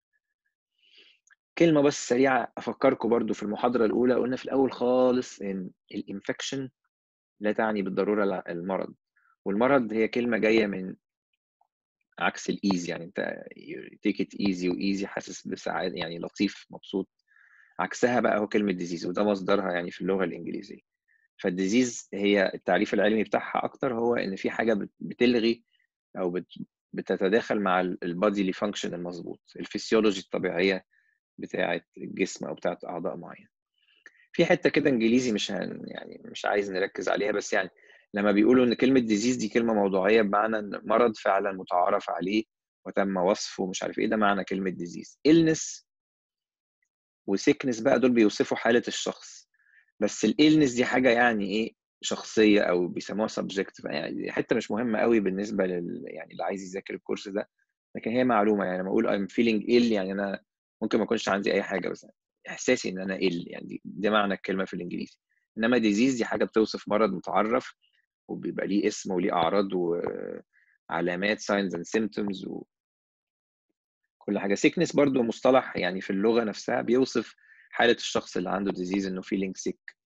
كلمة بس سريعة أفكركم برضو في المحاضرة الأولى قلنا في الأول خالص إن الانفكشن لا تعني بالضرورة المرض والمرض هي كلمة جاية من عكس الايزي يعني انت تيك ات ايزي وايزي حاسس بسعاده يعني لطيف مبسوط عكسها بقى هو كلمه ديزيز وده مصدرها يعني في اللغه الانجليزيه فالديزيز هي التعريف العلمي بتاعها اكتر هو ان في حاجه بتلغي او بتتداخل مع البادي فانكشن المظبوط الفسيولوجي الطبيعيه بتاعه الجسم او بتاعه اعضاء معينه في حته كده انجليزي مش هن يعني مش عايز نركز عليها بس يعني لما بيقولوا ان كلمه ديزيز دي كلمه موضوعيه بمعنى ان مرض فعلا متعارف عليه وتم وصفه ومش عارف ايه ده معنى كلمه ديزيز illness وسيكنس بقى دول بيوصفوا حاله الشخص بس الالنس دي حاجه يعني ايه شخصيه او بيسموها سبجكت يعني حته مش مهمه قوي بالنسبه لل يعني اللي عايز يذاكر الكورس ده لكن هي معلومه يعني لما اقول I'm feeling ill يعني انا ممكن ما يكونش عندي اي حاجه بس احساسي ان انا ill يعني دي, دي معنى الكلمه في الانجليزي انما ديزيز دي حاجه بتوصف مرض متعرف وبيبقى ليه اسم وليه اعراض وعلامات ساينز اند سيمتومز و كل حاجه سيكنس برضو مصطلح يعني في اللغه نفسها بيوصف حاله الشخص اللي عنده ديزيز انه فيلينج سيك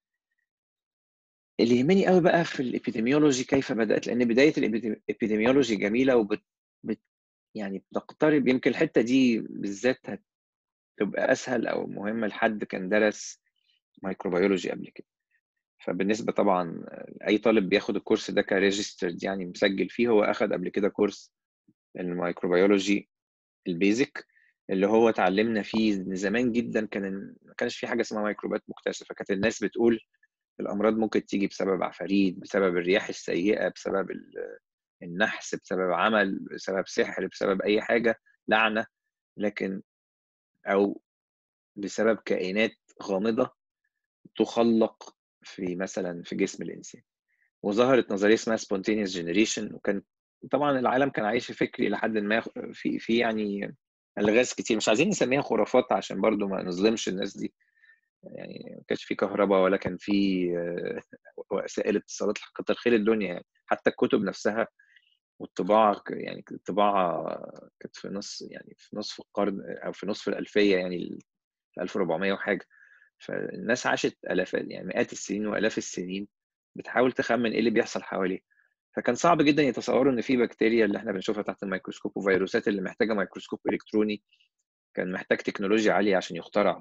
اللي يهمني قوي بقى في الابيديميولوجي كيف بدات لان بدايه الابيديميولوجي جميله وبت بت يعني بتقترب يمكن الحته دي بالذات هتبقى اسهل او مهمه لحد كان درس مايكروبيولوجي قبل كده فبالنسبه طبعا اي طالب بياخد الكورس ده كريجسترد يعني مسجل فيه هو اخد قبل كده كورس الميكروبيولوجي البيزك اللي هو اتعلمنا فيه ان زمان جدا كان ما كانش في حاجه اسمها ميكروبات مكتشفه كانت الناس بتقول الامراض ممكن تيجي بسبب عفاريت بسبب الرياح السيئه بسبب النحس بسبب عمل بسبب سحر بسبب اي حاجه لعنه لكن او بسبب كائنات غامضه تخلق في مثلا في جسم الانسان وظهرت نظريه اسمها spontaneous generation وكان طبعا العالم كان عايش في فكر الى حد ما في في يعني الغاز كتير مش عايزين نسميها خرافات عشان برضو ما نظلمش الناس دي يعني ما كانش في كهرباء ولا كان في وسائل اتصالات كتر خير الدنيا يعني حتى الكتب نفسها والطباعة يعني الطباعة كانت في نص يعني في نصف القرن أو في نصف الألفية يعني 1400 وحاجة فالناس عاشت آلاف يعني مئات السنين وآلاف السنين بتحاول تخمن إيه اللي بيحصل حواليه فكان صعب جدا يتصوروا إن في بكتيريا اللي إحنا بنشوفها تحت الميكروسكوب وفيروسات اللي محتاجة ميكروسكوب إلكتروني كان محتاج تكنولوجيا عالية عشان يخترع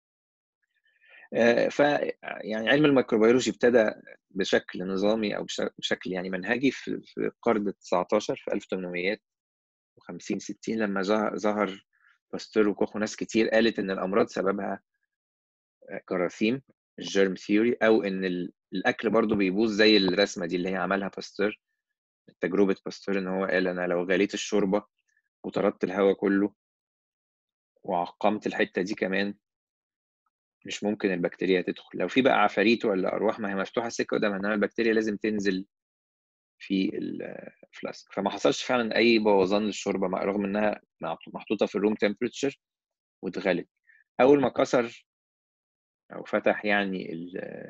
ف يعني علم الميكروبيولوجي ابتدى بشكل نظامي او بشكل يعني منهجي في القرن ال 19 في 1850 60 لما ظهر باستور وكوخ وناس كتير قالت ان الامراض سببها جراثيم الجيرم ثيوري او ان الاكل برضو بيبوظ زي الرسمه دي اللي هي عملها باستور تجربه باستور ان هو قال انا لو غليت الشوربه وطردت الهواء كله وعقمت الحته دي كمان مش ممكن البكتيريا تدخل لو في بقى عفاريت ولا ارواح ما هي مفتوحه السكه قدامها انما البكتيريا لازم تنزل في الفلاسك فما حصلش فعلا اي بوظان للشوربه رغم انها محطوطه في الروم تمبريتشر واتغلت اول ما كسر او فتح يعني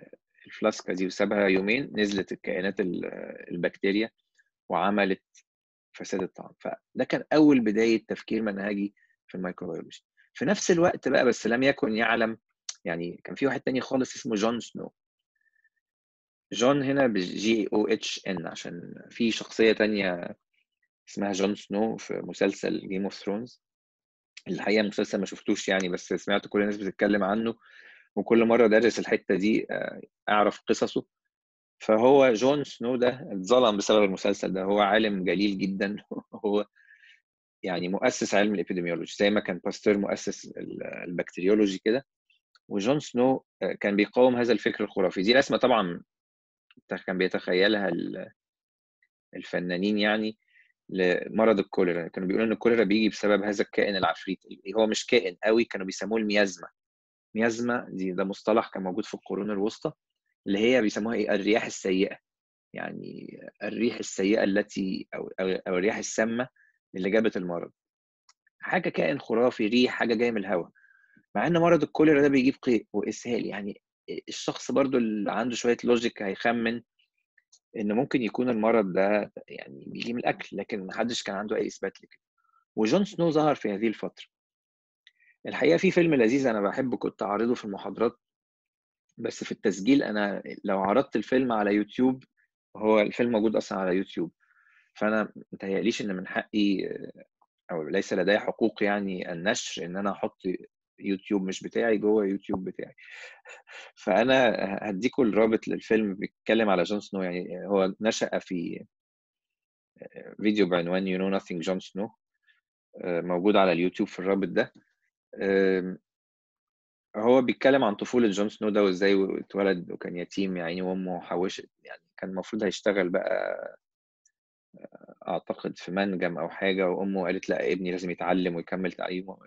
الفلاسكه دي وسابها يومين نزلت الكائنات البكتيريا وعملت فساد الطعام فده كان اول بدايه تفكير منهجي في الميكروبيولوجي في نفس الوقت بقى بس لم يكن يعلم يعني كان في واحد تاني خالص اسمه جون سنو جون هنا بالجي او اتش ان عشان في شخصيه تانية اسمها جون سنو في مسلسل جيم اوف ثرونز الحقيقه المسلسل ما شفتوش يعني بس سمعت كل الناس بتتكلم عنه وكل مره درس الحته دي اعرف قصصه فهو جون سنو ده اتظلم بسبب المسلسل ده هو عالم جليل جدا هو يعني مؤسس علم الابيديميولوجي زي ما كان باستور مؤسس البكتيريولوجي كده وجون سنو كان بيقاوم هذا الفكر الخرافي دي رسمه طبعا كان بيتخيلها الفنانين يعني لمرض الكوليرا كانوا بيقولوا ان الكوليرا بيجي بسبب هذا الكائن العفريتي هو مش كائن قوي كانوا بيسموه الميازما ميازما دي ده مصطلح كان موجود في القرون الوسطى اللي هي بيسموها ايه الرياح السيئه يعني الريح السيئه التي او او, أو الرياح السامه اللي جابت المرض حاجه كائن خرافي ريح حاجه جايه من الهواء مع ان مرض الكوليرا ده بيجيب قيء واسهال يعني الشخص برضو اللي عنده شويه لوجيك هيخمن ان ممكن يكون المرض ده يعني بيجي من الاكل لكن ما حدش كان عنده اي اثبات لكده وجون سنو ظهر في هذه الفتره الحقيقه في فيلم لذيذ انا بحبه كنت اعرضه في المحاضرات بس في التسجيل انا لو عرضت الفيلم على يوتيوب هو الفيلم موجود اصلا على يوتيوب فانا متهيأليش ان من حقي او ليس لدي حقوق يعني النشر ان انا احط يوتيوب مش بتاعي جوه يوتيوب بتاعي فانا هديكم الرابط للفيلم بيتكلم على جون سنو يعني هو نشأ في فيديو بعنوان You know nothing جون سنو موجود على اليوتيوب في الرابط ده هو بيتكلم عن طفولة جون سنو ده وازاي اتولد وكان يتيم يعني وامه حوشت يعني كان المفروض هيشتغل بقى اعتقد في منجم او حاجة وامه قالت لا ابني لازم يتعلم ويكمل تعليمه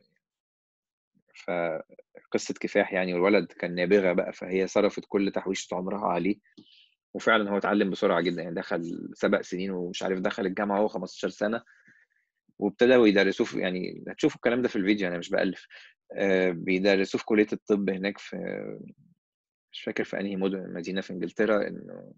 فقصة كفاح يعني والولد كان نابغة بقى فهي صرفت كل تحويشة عمرها عليه وفعلا هو اتعلم بسرعة جدا يعني دخل سبع سنين ومش عارف دخل الجامعة وهو 15 سنة وابتدوا يدرسوه يعني هتشوفوا الكلام ده في الفيديو انا مش بألف آه بيدرسوه في كلية الطب هناك في مش فاكر في انهي مدن مدينة في انجلترا انه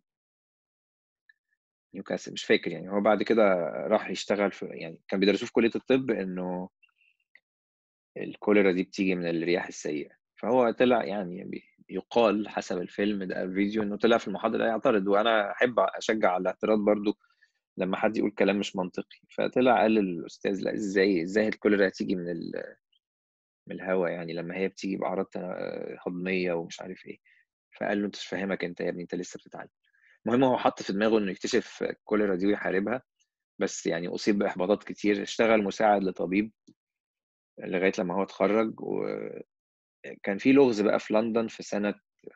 نيوكاسل مش فاكر يعني هو بعد كده راح يشتغل في يعني كان بيدرسوه في كلية الطب انه الكوليرا دي بتيجي من الرياح السيئة فهو طلع يعني يقال حسب الفيلم ده الفيديو انه طلع في المحاضرة يعترض وانا احب اشجع على الاعتراض برضو لما حد يقول كلام مش منطقي فطلع قال للاستاذ لا ازاي ازاي الكوليرا هتيجي من ال... من الهواء يعني لما هي بتيجي باعراض هضميه ومش عارف ايه فقال له انت مش فاهمك انت يا ابني انت لسه بتتعلم المهم هو حط في دماغه انه يكتشف الكوليرا دي ويحاربها بس يعني اصيب باحباطات كتير اشتغل مساعد لطبيب لغايه لما هو اتخرج وكان في لغز بقى في لندن في سنه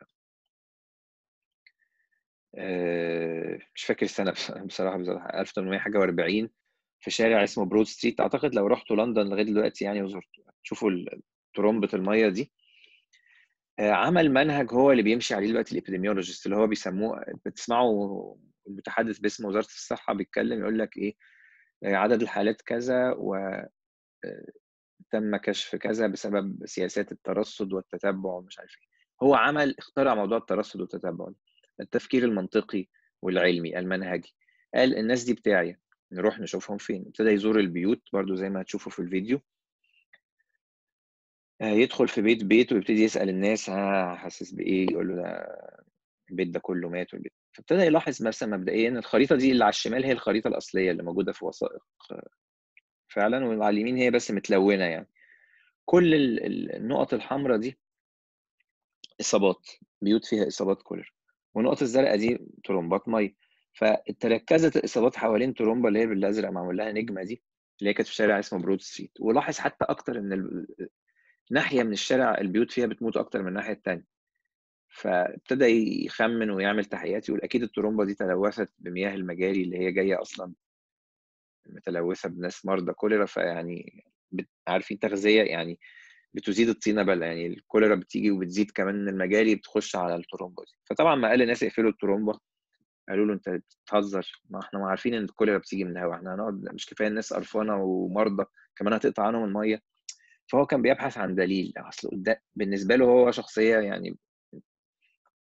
مش فاكر السنه بصراحه بصراحه 1800 حاجه و40 في شارع اسمه برود ستريت اعتقد لو رحتوا لندن لغايه دلوقتي يعني وزرتوا تشوفوا ترمبه الميه دي عمل منهج هو اللي بيمشي عليه دلوقتي الابيديميولوجيست اللي هو بيسموه بتسمعوا المتحدث باسم وزاره الصحه بيتكلم يقول لك ايه عدد الحالات كذا و تم كشف كذا بسبب سياسات الترصد والتتبع ومش عارف ايه هو عمل اخترع موضوع الترصد والتتبع التفكير المنطقي والعلمي المنهجي قال الناس دي بتاعي نروح نشوفهم فين ابتدى يزور البيوت برضو زي ما هتشوفوا في الفيديو يدخل في بيت بيت ويبتدي يسأل الناس ها حاسس بإيه يقول له ده البيت ده كله مات والبيت فابتدى يلاحظ مثلا مبدئيا الخريطة دي اللي على الشمال هي الخريطة الأصلية اللي موجودة في وثائق فعلا وعلى اليمين هي بس متلونة يعني كل النقط الحمراء دي إصابات بيوت فيها إصابات كوليرا والنقط الزرقاء دي ترومبات ميه فتركزت الاصابات حوالين ترومبا اللي هي بالازرق معمول لها نجمه دي اللي هي كانت في شارع اسمه برود ستريت ولاحظ حتى اكتر ان ناحيه من الشارع البيوت فيها بتموت اكتر من الناحيه الثانيه فابتدى يخمن ويعمل تحقيقات يقول اكيد الترومبا دي تلوثت بمياه المجاري اللي هي جايه اصلا متلوثه بناس مرضى كوليرا فيعني عارفين تغذيه يعني بتزيد الطينه بله يعني الكوليرا بتيجي وبتزيد كمان المجاري بتخش على الترومبا دي فطبعا ما قال الناس يقفلوا الترومبا قالوا له انت بتهزر ما احنا ما عارفين ان الكوليرا بتيجي من الهواء احنا هنقعد مش كفايه الناس قرفانه ومرضى كمان هتقطع عنهم الميه فهو كان بيبحث عن دليل اصل بالنسبه له هو شخصيه يعني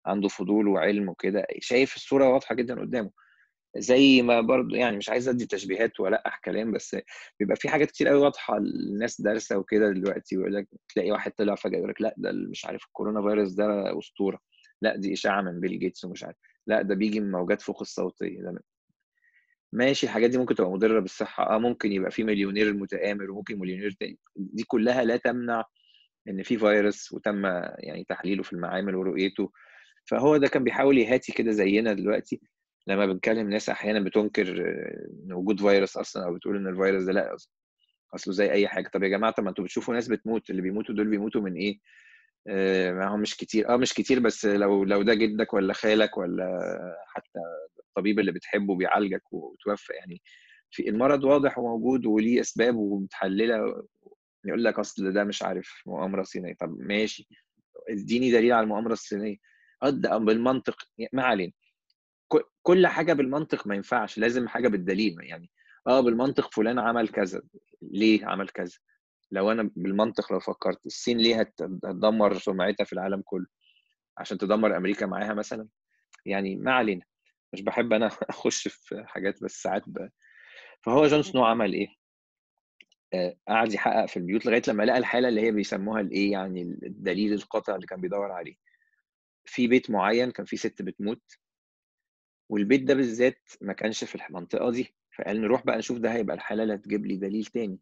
عنده فضول وعلم وكده شايف الصوره واضحه جدا قدامه زي ما برضو يعني مش عايز ادي تشبيهات والقح كلام بس بيبقى في حاجات كتير قوي واضحه الناس دارسه وكده دلوقتي ويقول لك تلاقي واحد طلع فجاه يقول لك لا ده مش عارف الكورونا فيروس ده اسطوره لا دي اشاعه من بيل جيتس ومش عارف لا ده بيجي من موجات فوق الصوتيه ده ماشي الحاجات دي ممكن تبقى مضره بالصحه اه ممكن يبقى في مليونير متآمر وممكن مليونير تاني دي كلها لا تمنع ان في فيروس وتم يعني تحليله في المعامل ورؤيته فهو ده كان بيحاول يهاتي كده زينا دلوقتي لما بنكلم ناس احيانا بتنكر ان وجود فيروس اصلا او بتقول ان الفيروس ده لا اصله زي اي حاجه طب يا جماعه طب ما انتوا بتشوفوا ناس بتموت اللي بيموتوا دول بيموتوا من ايه آه ما هو مش كتير اه مش كتير بس لو لو ده جدك ولا خالك ولا حتى الطبيب اللي بتحبه بيعالجك وتوفى يعني في المرض واضح وموجود وليه اسباب ومتحلله يقول لك اصل ده مش عارف مؤامره صينيه طب ماشي اديني دليل على المؤامره الصينيه اه بالمنطق ما علينا كل حاجه بالمنطق ما ينفعش لازم حاجه بالدليل يعني اه بالمنطق فلان عمل كذا ليه عمل كذا لو انا بالمنطق لو فكرت الصين ليه هتدمر سمعتها في العالم كله عشان تدمر امريكا معاها مثلا يعني ما علينا مش بحب انا اخش في حاجات بس ساعات ب... فهو جون سنو عمل ايه آه قعد يحقق في البيوت لغايه لما لقى الحاله اللي هي بيسموها الايه يعني الدليل القاطع اللي كان بيدور عليه في بيت معين كان في ست بتموت والبيت ده بالذات ما كانش في المنطقه دي فقال نروح بقى نشوف ده هيبقى الحاله اللي هتجيب لي دليل تاني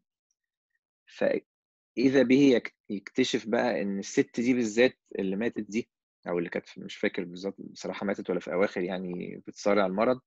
فاذا به يكتشف بقى ان الست دي بالذات اللي ماتت دي او اللي كانت مش فاكر بالظبط بصراحه ماتت ولا في اواخر يعني بتصارع المرض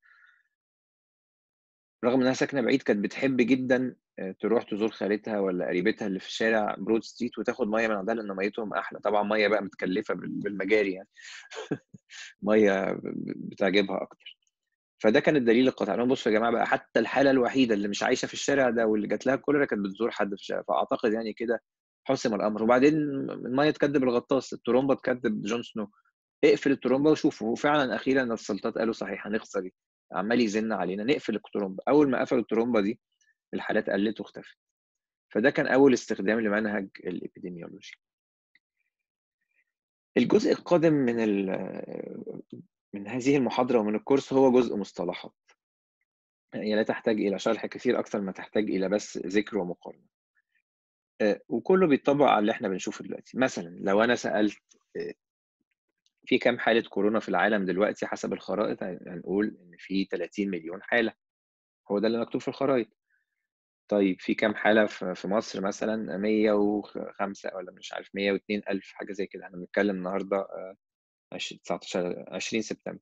رغم انها ساكنه بعيد كانت بتحب جدا تروح تزور خالتها ولا قريبتها اللي في شارع برود ستريت وتاخد ميه من عندها لان ميتهم احلى طبعا ميه بقى متكلفه بالمجاري يعني ميه بتعجبها اكتر فده كان الدليل القاطع لهم بصوا يا جماعه بقى حتى الحاله الوحيده اللي مش عايشه في الشارع ده واللي جات لها الكوليرا كانت بتزور حد في الشارع فاعتقد يعني كده حسم الامر وبعدين الميه تكذب الغطاس الترومبا تكذب جون سنو اقفل الترومبا وشوفوا وفعلا اخيرا السلطات قالوا صحيح هنخسر عمال يزن علينا نقفل الترومبا اول ما قفلوا الترومبا دي الحالات قلت واختفت فده كان اول استخدام لمنهج الابيديميولوجي الجزء القادم من من هذه المحاضره ومن الكورس هو جزء مصطلحات هي لا تحتاج الى شرح كثير اكثر ما تحتاج الى بس ذكر ومقارنه وكله بيتطبق على اللي احنا بنشوفه دلوقتي مثلا لو انا سالت في كام حالة كورونا في العالم دلوقتي حسب الخرائط هنقول إن في 30 مليون حالة هو ده اللي مكتوب في الخرائط طيب في كام حالة في مصر مثلا 105 ولا مش عارف 102 ألف حاجة زي كده احنا بنتكلم النهاردة 19 20 سبتمبر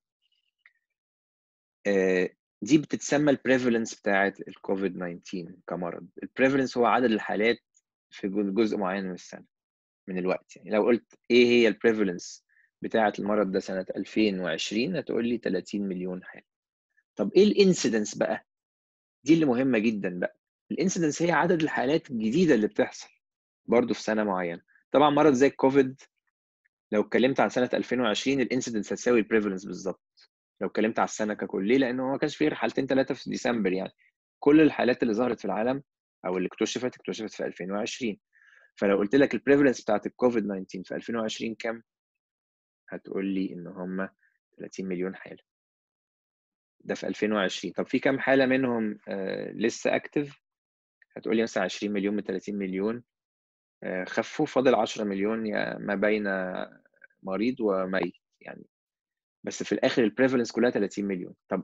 دي بتتسمى البريفالنس بتاعت الكوفيد 19 كمرض البريفالنس هو عدد الحالات في جزء معين من السنة من الوقت يعني لو قلت ايه هي البريفالنس بتاعة المرض ده سنة 2020 هتقول لي 30 مليون حالة. طب ايه الانسيدنس بقى؟ دي اللي مهمة جدا بقى. الانسيدنس هي عدد الحالات الجديدة اللي بتحصل برضه في سنة معينة. طبعا مرض زي الكوفيد لو اتكلمت عن سنة 2020 الانسيدنس هتساوي البريفالنس بالظبط. لو اتكلمت على السنة ككل ليه؟ لأنه ما كانش فيه غير حالتين ثلاثة في ديسمبر يعني. كل الحالات اللي ظهرت في العالم أو اللي اكتشفت اكتشفت في 2020. فلو قلت لك البريفالنس بتاعت الكوفيد 19 في 2020 كام؟ هتقول لي ان هم 30 مليون حاله ده في 2020 طب في كام حاله منهم آه لسه اكتف هتقول لي مثلا 20 مليون من 30 مليون آه خفوا فاضل 10 مليون ما بين مريض وميت يعني بس في الاخر البريفالنس كلها 30 مليون طب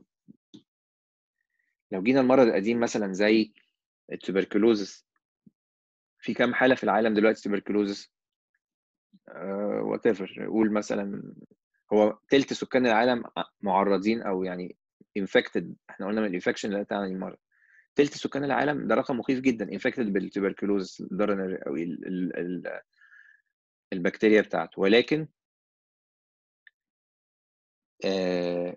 لو جينا المرض القديم مثلا زي التوبركلوزس في كام حاله في العالم دلوقتي توبركلوزس وات ايفر قول مثلا هو تلت سكان العالم معرضين او يعني انفكتد احنا قلنا من الانفكشن لا تعني المرض تلت سكان العالم ده رقم مخيف جدا انفكتد بالتوبركلوز الدرنر او ال ال ال البكتيريا بتاعته ولكن آه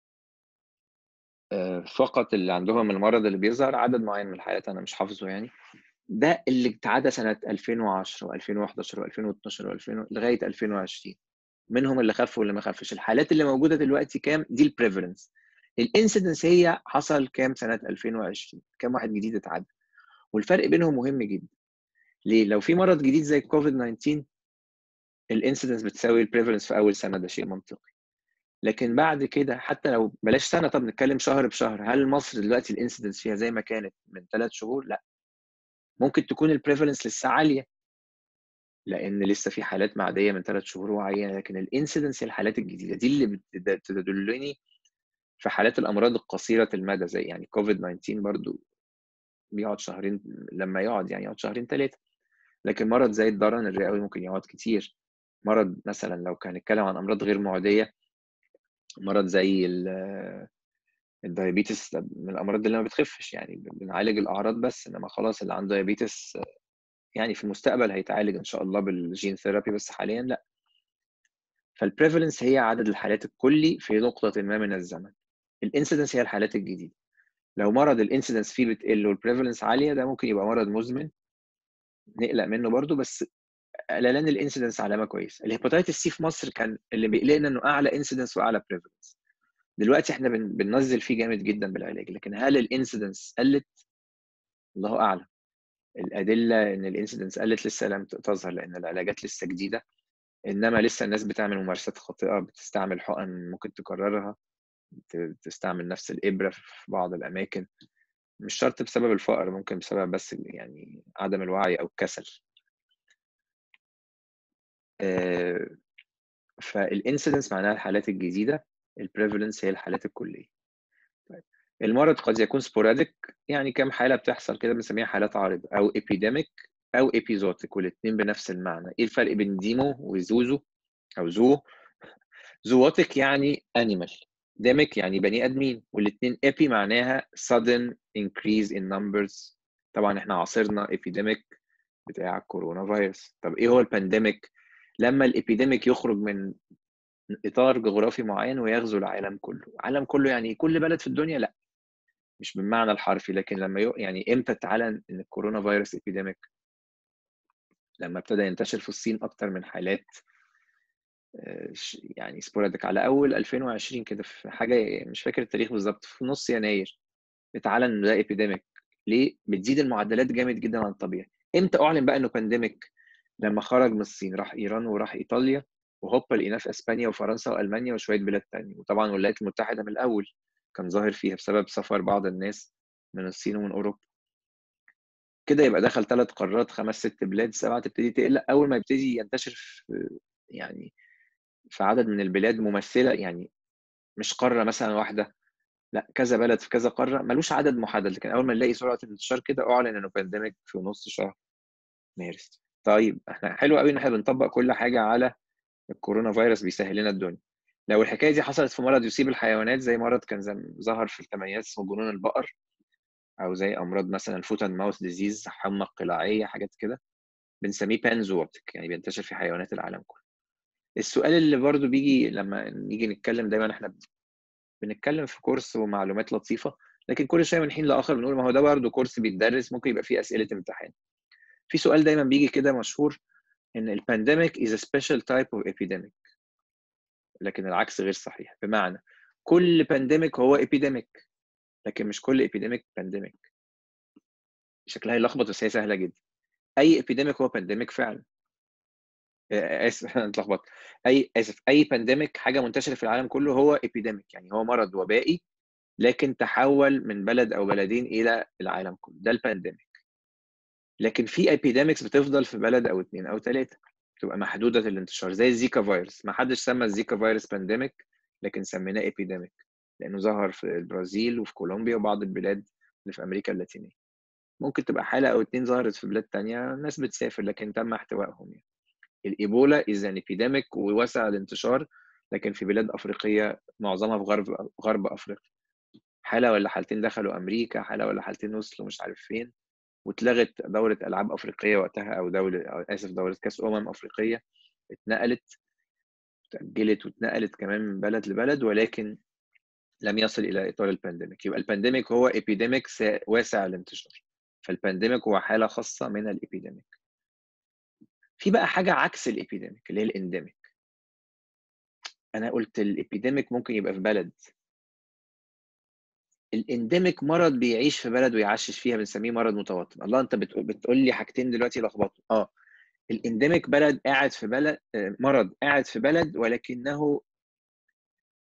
آه فقط اللي عندهم المرض اللي بيظهر عدد معين من الحالات انا مش حافظه يعني ده اللي اتعدى سنة 2010 و2011 و2012 و2000 لغاية 2020 منهم اللي خف واللي ما خفش الحالات اللي موجودة دلوقتي كام دي البريفالنس الانسيدنس هي حصل كام سنة 2020 كام واحد جديد اتعدى والفرق بينهم مهم جدا ليه لو في مرض جديد زي الكوفيد 19 الانسيدنس بتساوي البريفالنس في اول سنة ده شيء منطقي لكن بعد كده حتى لو بلاش سنه طب نتكلم شهر بشهر هل مصر دلوقتي الانسيدنس فيها زي ما كانت من ثلاث شهور؟ لا ممكن تكون البريفالنس لسه عاليه لان لسه في حالات معديه من ثلاث شهور وعينه لكن الانسيدنس الحالات الجديده دي اللي بتدلني في حالات الامراض القصيره المدى زي يعني كوفيد 19 برضو بيقعد شهرين لما يقعد يعني يقعد شهرين ثلاثه لكن مرض زي الضرن الرئوي ممكن يقعد كتير مرض مثلا لو كان نتكلم عن امراض غير معديه مرض زي الدايابيتس من الامراض اللي ما بتخفش يعني بنعالج الاعراض بس انما خلاص اللي عنده دايابيتس يعني في المستقبل هيتعالج ان شاء الله بالجين ثيرابي بس حاليا لا فالبريفالنس هي عدد الحالات الكلي في نقطة ما من الزمن الانسيدنس هي الحالات الجديدة لو مرض الانسيدنس فيه بتقل والبريفالنس عالية ده ممكن يبقى مرض مزمن نقلق منه برضو بس قللان الانسيدنس علامة كويسة الهيباتيتس سي في مصر كان اللي بيقلقنا انه اعلى انسيدنس واعلى بريفالنس دلوقتي احنا بننزل فيه جامد جدا بالعلاج لكن هل الانسيدنس قلت الله اعلم الادله ان الانسيدنس قلت لسه لم تظهر لان العلاجات لسه جديده انما لسه الناس بتعمل ممارسات خاطئه بتستعمل حقن ممكن تكررها تستعمل نفس الابره في بعض الاماكن مش شرط بسبب الفقر ممكن بسبب بس يعني عدم الوعي او الكسل فالانسيدنس معناها الحالات الجديده البريفالنس هي الحالات الكليه طيب المرض قد يكون سبوراديك يعني كم حاله بتحصل كده بنسميها حالات عارضه او ابيديميك او ابيزوتيك والاثنين بنفس المعنى ايه الفرق بين ديمو وزوزو او زو زووتيك يعني انيمال ديميك يعني بني ادمين والاثنين ابي معناها sudden increase in numbers طبعا احنا عاصرنا epidemic بتاع الكورونا فيروس طب ايه هو البانديميك لما الابيديميك يخرج من اطار جغرافي معين ويغزو العالم كله العالم كله يعني كل بلد في الدنيا لا مش بالمعنى الحرفي لكن لما ي... يعني امتى اتعلن ان الكورونا فيروس ابيديميك لما ابتدى ينتشر في الصين اكتر من حالات يعني سبوراديك على اول 2020 كده في حاجه مش فاكر التاريخ بالظبط في نص يناير اتعلن انه ده ابيديميك ليه؟ بتزيد المعدلات جامد جدا عن الطبيعي امتى اعلن بقى انه بانديميك لما خرج من الصين راح ايران وراح ايطاليا وهوبا لقيناه في اسبانيا وفرنسا والمانيا وشويه بلاد تانية وطبعا الولايات المتحده من الاول كان ظاهر فيها بسبب سفر بعض الناس من الصين ومن اوروبا كده يبقى دخل ثلاث قارات خمس ست بلاد سبعه تبتدي تقلق اول ما يبتدي ينتشر في يعني في عدد من البلاد ممثله يعني مش قاره مثلا واحده لا كذا بلد في كذا قاره ملوش عدد محدد لكن اول ما نلاقي سرعه الانتشار كده اعلن انه بانديميك في نص شهر مارس طيب احنا حلو قوي ان احنا بنطبق كل حاجه على الكورونا فيروس بيسهل لنا الدنيا لو الحكايه دي حصلت في مرض يصيب الحيوانات زي مرض كان ظهر في الثمانينات اسمه جنون البقر او زي امراض مثلا الفوت اند ماوث ديزيز حمى قلاعيه حاجات كده بنسميه بانزوتيك يعني بينتشر في حيوانات العالم كله السؤال اللي برضو بيجي لما نيجي نتكلم دايما احنا بنتكلم في كورس ومعلومات لطيفه لكن كل شويه من حين لاخر بنقول ما هو ده برضه كورس بيتدرس ممكن يبقى فيه اسئله امتحان في سؤال دايما بيجي كده مشهور ان البانديميك is a special type of epidemic لكن العكس غير صحيح بمعنى كل بانديميك هو epidemic لكن مش كل epidemic بانديميك شكلها يلخبط بس هي سهله جدا اي epidemic هو بانديميك فعلا اسف انا اتلخبطت اي اسف اي بانديميك حاجه منتشره في العالم كله هو ابيديميك يعني هو مرض وبائي لكن تحول من بلد او بلدين الى العالم كله ده البانديميك لكن في ابيديميكس بتفضل في بلد او اثنين او ثلاثه بتبقى محدوده الانتشار زي الزيكا فيروس ما حدش سمى الزيكا فيروس بانديميك لكن سميناه ابيديميك لانه ظهر في البرازيل وفي كولومبيا وبعض البلاد اللي في امريكا اللاتينيه ممكن تبقى حاله او اتنين ظهرت في بلاد تانية الناس بتسافر لكن تم احتوائهم يعني الايبولا از ان ابيديميك ووسع الانتشار لكن في بلاد افريقيه معظمها في غرب غرب افريقيا حاله ولا حالتين دخلوا امريكا حاله ولا حالتين وصلوا مش عارف فين واتلغت دوره العاب افريقيه وقتها او دوله اسف دوره كاس امم افريقيه اتنقلت اتاجلت واتنقلت كمان من بلد لبلد ولكن لم يصل الى اطار البانديميك يبقى البانديميك هو ابيديميك واسع الانتشار فالبانديميك هو حاله خاصه من الابيديميك في بقى حاجه عكس الابيديميك اللي هي الانديميك انا قلت الابيديميك ممكن يبقى في بلد الانديميك مرض بيعيش في بلد ويعشش فيها بنسميه مرض متوطن الله انت بتقول, بتقول لي حاجتين دلوقتي لخبطوا اه الانديميك بلد قاعد في بلد مرض قاعد في بلد ولكنه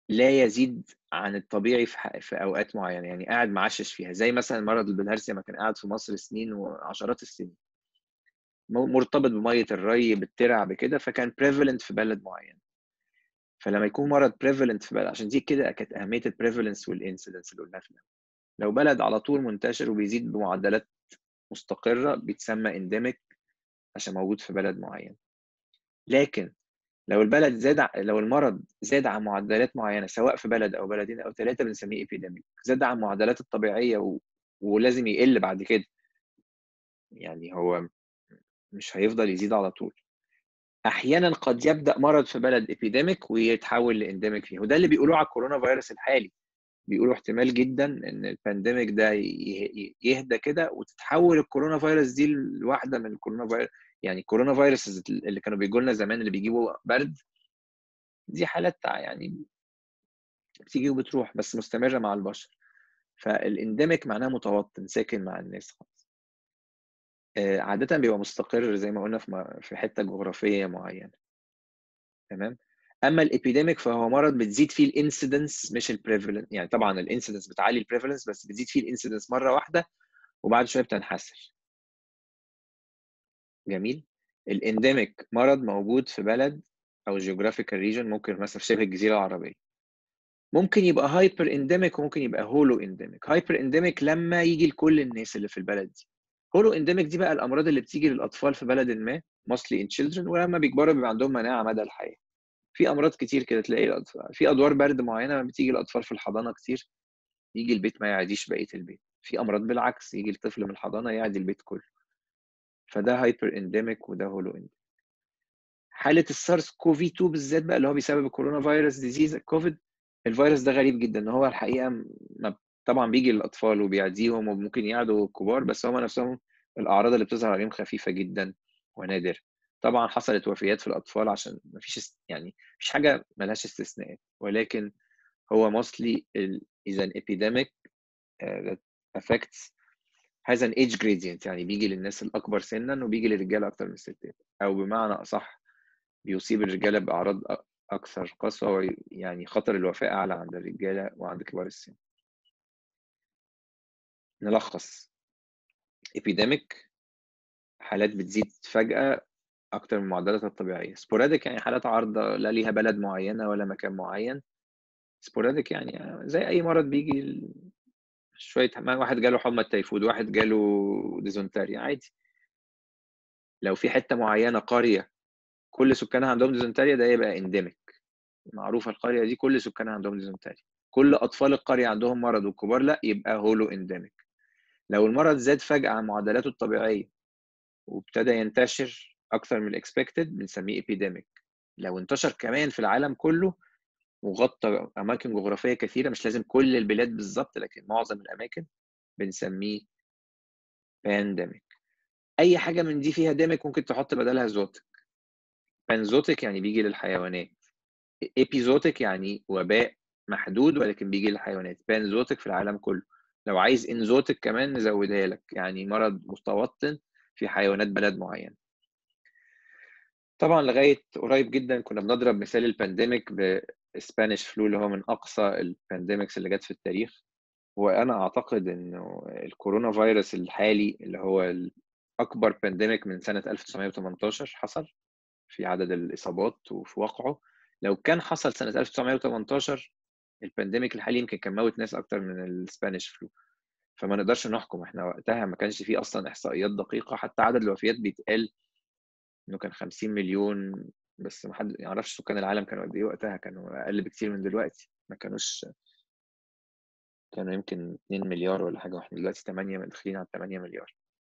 لا يزيد عن الطبيعي في, ح... في اوقات معينه يعني قاعد معشش فيها زي مثلا مرض البلهارسيا ما كان قاعد في مصر سنين وعشرات السنين مرتبط بميه الري بالترع بكده فكان prevalent في بلد معين فلما يكون مرض prevalent في بلد عشان دي كده كانت اهميه البريفالنس والانسيدنس اللي قلناها في الأول. لو بلد على طول منتشر وبيزيد بمعدلات مستقره بيتسمى انديميك عشان موجود في بلد معين لكن لو البلد زاد ع- لو المرض زاد عن معدلات معينه سواء في بلد او بلدين او ثلاثه بنسميه epidemic زاد عن المعدلات الطبيعيه و... ولازم يقل بعد كده يعني هو مش هيفضل يزيد على طول احيانا قد يبدا مرض في بلد epidemic ويتحول لانديميك فيه وده اللي بيقولوه على الكورونا فيروس الحالي بيقولوا احتمال جدا ان البانديميك ده ي- ي- يهدى كده وتتحول الكورونا فيروس دي لواحده من الكورونا فيروس يعني الكورونا فيروس اللي كانوا بيجوا لنا زمان اللي بيجيبوا برد دي حالات تع- يعني بتيجي وبتروح بس مستمره مع البشر فالانديميك معناه متوطن ساكن مع الناس خالص آه، عاده بيبقى مستقر زي ما قلنا في م- في حته جغرافيه معينه تمام اما الابيديميك فهو مرض بتزيد فيه الانسيدنس مش البريفالنس يعني طبعا الانسيدنس بتعلي البريفالنس بس بتزيد فيه الانسيدنس مره واحده وبعد شويه بتنحسر جميل الانديميك مرض موجود في بلد او جيوغرافيكال ريجن ممكن مثلا في شبه الجزيره العربيه ممكن يبقى هايبر انديميك وممكن يبقى هولو انديميك هايبر انديميك لما يجي لكل الناس اللي في البلد دي هولو انديميك دي بقى الامراض اللي بتيجي للاطفال في بلد ما mostly in children ولما بيكبروا بيبقى عندهم مناعه مدى الحياه في امراض كتير كده تلاقي الأطفال. في ادوار برد معينه لما بتيجي الاطفال في الحضانه كتير يجي البيت ما يعديش بقيه البيت في امراض بالعكس يجي الطفل من الحضانه يعدي البيت كله فده هايبر انديميك وده هولو انديميك حاله السارس كوفي 2 بالذات بقى اللي هو بسبب الكورونا فيروس ديزيز كوفيد الفيروس ده غريب جدا ان هو الحقيقه ما طبعا بيجي للاطفال وبيعديهم وممكن يعدوا الكبار بس هم نفسهم الاعراض اللي بتظهر عليهم خفيفه جدا ونادره طبعا حصلت وفيات في الاطفال عشان ما فيش يعني مفيش حاجه ملهاش استثناءات ولكن هو mostly ال- is an epidemic uh, that affects has an age gradient يعني بيجي للناس الأكبر سنا وبيجي للرجالة أكتر من الستات أو بمعنى أصح بيصيب الرجالة بأعراض أ- أكثر قسوة وي- يعني خطر الوفاة أعلى عند الرجالة وعند كبار السن نلخص epidemic حالات بتزيد فجأة أكتر من المعدلات الطبيعية sporadic يعني حالات عارضة لا ليها بلد معينة ولا مكان معين sporadic يعني زي أي مرض بيجي ال- شوية ما واحد جاله حمى التيفود واحد جاله ديزونتاريا عادي لو في حتة معينة قرية كل سكانها عندهم ديزونتاريا ده يبقى انديميك معروفة القرية دي كل سكانها عندهم ديزونتاريا كل أطفال القرية عندهم مرض والكبار لا يبقى هولو انديميك لو المرض زاد فجأة عن معدلاته الطبيعية وابتدى ينتشر أكثر من الاكسبكتد بنسميه epidemic لو انتشر كمان في العالم كله وغطى أماكن جغرافية كثيرة مش لازم كل البلاد بالظبط لكن معظم الأماكن بنسميه بانديميك أي حاجة من دي فيها ديميك ممكن تحط بدلها زوتك بانزوتيك يعني بيجي للحيوانات ايبيزوتيك يعني وباء محدود ولكن بيجي للحيوانات بانزوتيك في العالم كله لو عايز انزوتيك كمان نزودها لك يعني مرض متوطن في حيوانات بلد معين طبعا لغايه قريب جدا كنا بنضرب مثال البانديميك بسبانيش فلو اللي هو من اقصى البانديميكس اللي جت في التاريخ وانا اعتقد انه الكورونا فيروس الحالي اللي هو اكبر بانديميك من سنه 1918 حصل في عدد الاصابات وفي وقعه لو كان حصل سنه 1918 البانديميك الحالي يمكن كان موت ناس اكتر من السبانيش فلو فما نقدرش نحكم احنا وقتها ما كانش فيه اصلا احصائيات دقيقه حتى عدد الوفيات بيتقال انه كان 50 مليون بس ما حد يعرفش سكان العالم كانوا قد ايه وقتها كانوا اقل بكتير من دلوقتي ما كانوش كانوا يمكن 2 مليار ولا حاجه واحنا دلوقتي 8 داخلين على 8 مليار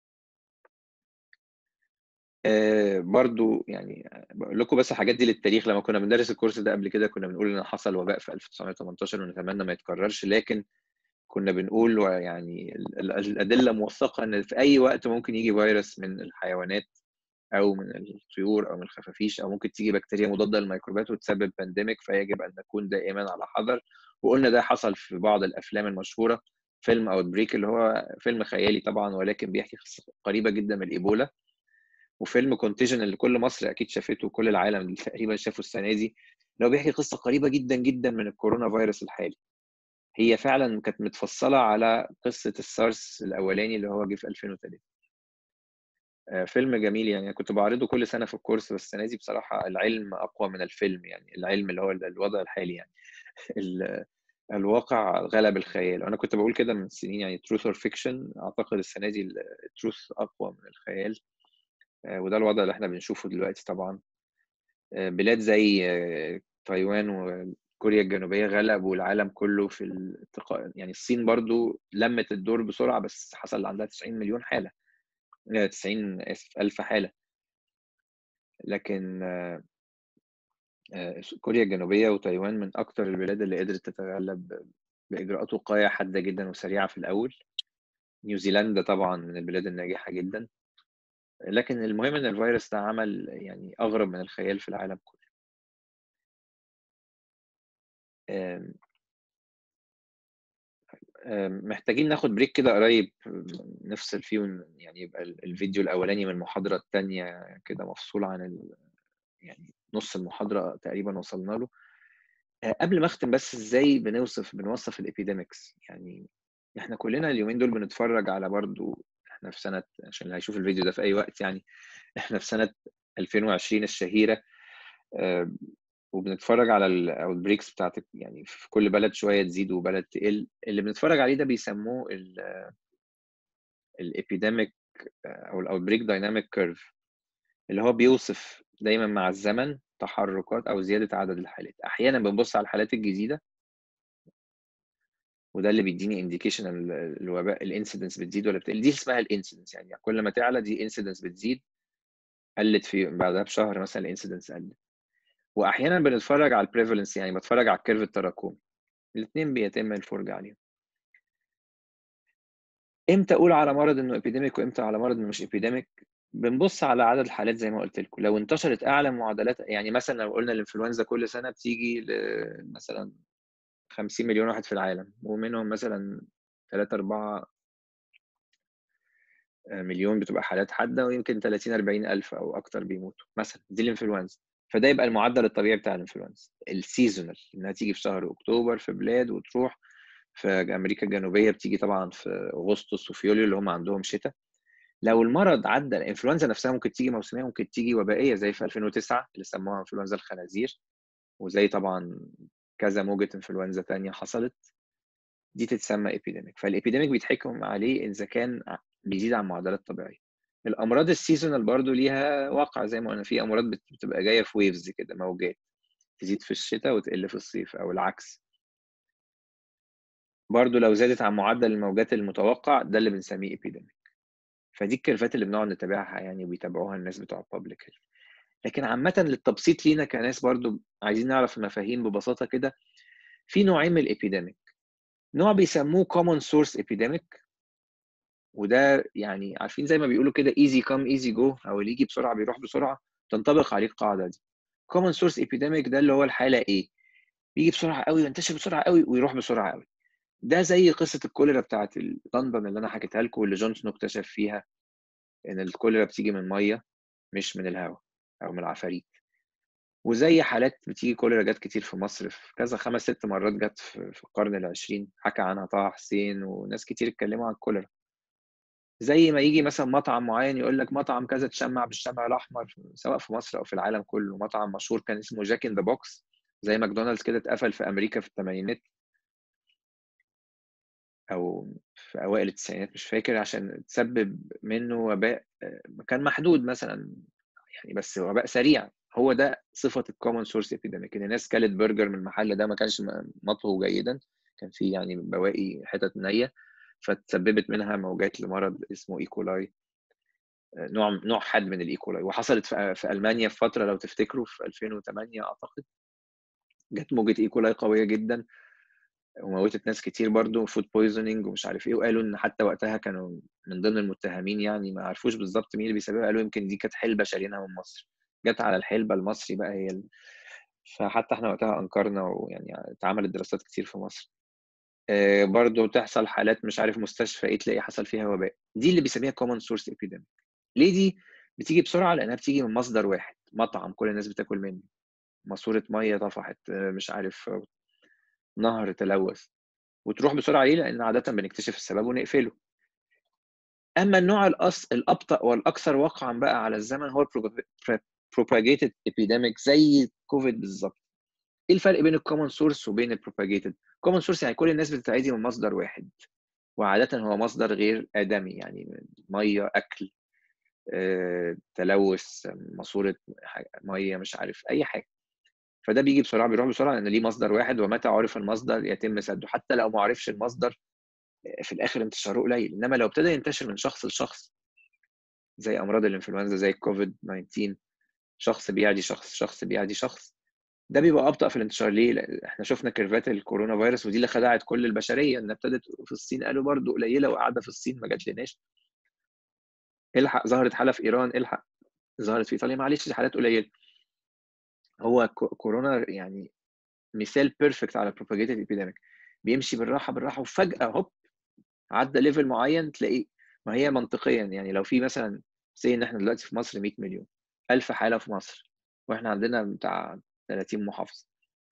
آه برضو يعني بقول لكم بس الحاجات دي للتاريخ لما كنا بندرس الكورس ده قبل كده كنا بنقول ان حصل وباء في 1918 ونتمنى ما يتكررش لكن كنا بنقول يعني الادله موثقه ان في اي وقت ممكن يجي فيروس من الحيوانات او من الطيور او من الخفافيش او ممكن تيجي بكتيريا مضاده للميكروبات وتسبب بانديميك فيجب ان نكون دائما على حذر وقلنا ده حصل في بعض الافلام المشهوره فيلم اوت بريك اللي هو فيلم خيالي طبعا ولكن بيحكي قصه قريبه جدا من الايبولا وفيلم كونتيجن اللي كل مصر اكيد شافته وكل العالم تقريبا شافه السنه دي لو بيحكي قصه قريبه جدا جدا من الكورونا فيروس الحالي هي فعلا كانت متفصله على قصه السارس الاولاني اللي هو جه في 2003 آه، فيلم جميل يعني كنت بعرضه كل سنه في الكورس بس السنه دي بصراحه العلم اقوى من الفيلم يعني العلم اللي هو الوضع الحالي يعني الواقع غلب الخيال انا كنت بقول كده من سنين يعني تروث اور فيكشن اعتقد السنه دي التروث اقوى من الخيال آه، وده الوضع اللي احنا بنشوفه دلوقتي طبعا آه، بلاد زي تايوان وكوريا الجنوبيه غلبوا العالم كله في الاتقاء يعني الصين برضو لمت الدور بسرعه بس حصل عندها 90 مليون حاله 90 اسف 1000 حاله لكن آه، آه، كوريا الجنوبيه وتايوان من اكثر البلاد اللي قدرت تتغلب باجراءات وقايه حاده جدا وسريعه في الاول نيوزيلندا طبعا من البلاد الناجحه جدا لكن المهم ان الفيروس ده عمل يعني اغرب من الخيال في العالم كله محتاجين ناخد بريك كده قريب نفصل فيه يعني يبقى الفيديو الاولاني من المحاضره الثانيه كده مفصول عن ال... يعني نص المحاضره تقريبا وصلنا له آه، قبل ما اختم بس ازاي بنوصف بنوصف الابيديمكس يعني احنا كلنا اليومين دول بنتفرج على برضو احنا في سنه عشان اللي هيشوف الفيديو ده في اي وقت يعني احنا في سنه 2020 الشهيره آه، وبنتفرج على الاوتبريكس بتاعت يعني في كل بلد شويه تزيد وبلد تقل اللي بنتفرج عليه ده بيسموه الابيديميك او الاوتبريك دايناميك كيرف اللي هو بيوصف دايما مع الزمن تحركات او زياده عدد الحالات احيانا بنبص على الحالات الجديده وده اللي بيديني انديكيشن الوباء الانسيدنس بتزيد ولا بتقل دي اسمها الانسيدنس يعني كل ما تعلى دي انسيدنس بتزيد قلت في بعدها بشهر مثلا الانسيدنس قلت واحيانا بنتفرج على البريفالنس يعني بتفرج على الكيرف التراكمي الاثنين بيتم الفرجه عليهم امتى اقول على مرض انه ابيديميك وامتى على مرض انه مش ابيديميك بنبص على عدد الحالات زي ما قلت لكم لو انتشرت اعلى معدلات يعني مثلا لو قلنا الانفلونزا كل سنه بتيجي مثلا 50 مليون واحد في العالم ومنهم مثلا 3 4 مليون بتبقى حالات حاده ويمكن 30 40 الف او اكتر بيموتوا مثلا دي الانفلونزا فده يبقى المعدل الطبيعي بتاع الانفلونزا السيزونال انها تيجي في شهر اكتوبر في بلاد وتروح في امريكا الجنوبيه بتيجي طبعا في اغسطس وفي يوليو اللي هم عندهم شتاء لو المرض عدى الانفلونزا نفسها ممكن تيجي موسميه ممكن تيجي وبائيه زي في 2009 اللي سموها انفلونزا الخنازير وزي طبعا كذا موجة انفلونزا تانية حصلت دي تتسمى ابيديميك فالابيديميك بيتحكم عليه اذا كان بيزيد عن معدلات طبيعيه الامراض السيزونال برضو ليها واقع زي ما قلنا في امراض بتبقى جايه في ويفز كده موجات تزيد في الشتاء وتقل في الصيف او العكس برضو لو زادت عن معدل الموجات المتوقع ده اللي بنسميه ابيديميك فدي الكيرفات اللي بنقعد نتابعها يعني وبيتابعوها الناس بتوع البابليك لكن عامة للتبسيط لينا كناس برضو عايزين نعرف المفاهيم ببساطة كده في نوعين من الابيديميك نوع بيسموه common source epidemic وده يعني عارفين زي ما بيقولوا كده ايزي كام ايزي جو او اللي يجي بسرعه بيروح بسرعه تنطبق عليه القاعده دي كومن سورس epidemic ده اللي هو الحاله ايه بيجي بسرعه قوي وينتشر بسرعه قوي ويروح بسرعه قوي ده زي قصه الكوليرا بتاعت لندن اللي انا حكيتها لكم واللي جونسون اكتشف فيها ان الكوليرا بتيجي من ميه مش من الهواء او من العفاريت وزي حالات بتيجي كوليرا جت كتير في مصر في كذا خمس ست مرات جت في القرن العشرين حكى عنها طه حسين وناس كتير اتكلموا عن الكوليرا زي ما يجي مثلا مطعم معين يقول لك مطعم كذا تشمع بالشمع الاحمر سواء في مصر او في العالم كله مطعم مشهور كان اسمه جاك ان ذا بوكس زي ماكدونالدز كده اتقفل في امريكا في الثمانينات او في اوائل التسعينات مش فاكر عشان تسبب منه وباء كان محدود مثلا يعني بس وباء سريع هو ده صفه الكومن سورس ابيديميك ان الناس كلت برجر من المحل ده ما كانش مطهو جيدا كان فيه يعني بواقي حتت نيه فتسببت منها موجات لمرض اسمه ايكولاي آه، نوع نوع حاد من الايكولاي وحصلت في المانيا في فتره لو تفتكروا في 2008 اعتقد جت موجه ايكولاي قويه جدا وموتت ناس كتير برضو فود بويزنينج ومش عارف ايه وقالوا ان حتى وقتها كانوا من ضمن المتهمين يعني ما عرفوش بالظبط مين اللي بيسببها قالوا يمكن دي كانت حلبه شارينها من مصر جت على الحلبه المصري بقى هي ال... فحتى احنا وقتها انكرنا ويعني اتعملت دراسات كتير في مصر آه، برضه تحصل حالات مش عارف مستشفى ايه تلاقي حصل فيها وباء دي اللي بيسميها common source epidemic ليه دي بتيجي بسرعه لانها بتيجي من مصدر واحد مطعم كل الناس بتاكل منه ماسوره ميه طفحت مش عارف نهر تلوث وتروح بسرعه ليه لان عاده بنكتشف السبب ونقفله اما النوع الأص... الابطا والاكثر وقعا بقى على الزمن هو propagated epidemic زي كوفيد بالظبط ايه الفرق بين الكومن سورس وبين البروباجيتد كومن سورس يعني كل الناس بتتعدي من مصدر واحد وعاده هو مصدر غير ادمي يعني ميه اكل آه، تلوث ماسوره ميه مش عارف اي حاجه فده بيجي بسرعه بيروح بسرعه لان ليه مصدر واحد ومتى عرف المصدر يتم سده حتى لو ما عرفش المصدر آه، في الاخر انتشاره قليل انما لو ابتدى ينتشر من شخص لشخص زي امراض الانفلونزا زي كوفيد 19 شخص بيعدي شخص شخص بيعدي شخص ده بيبقى ابطا في الانتشار ليه؟ لأ احنا شفنا كيرفات الكورونا فيروس ودي اللي خدعت كل البشريه ان ابتدت في الصين قالوا برضو قليله وقاعده في الصين ما جاتلناش الحق ظهرت حاله في ايران الحق ظهرت في ايطاليا معلش دي حالات قليله هو كورونا يعني مثال بيرفكت على بروباجيتد ايبيديميك بيمشي بالراحه بالراحه وفجاه هوب عدى ليفل معين تلاقيه ما هي منطقيا يعني لو في مثلا سي ان احنا دلوقتي في مصر 100 مليون 1000 حاله في مصر واحنا عندنا بتاع 30 محافظه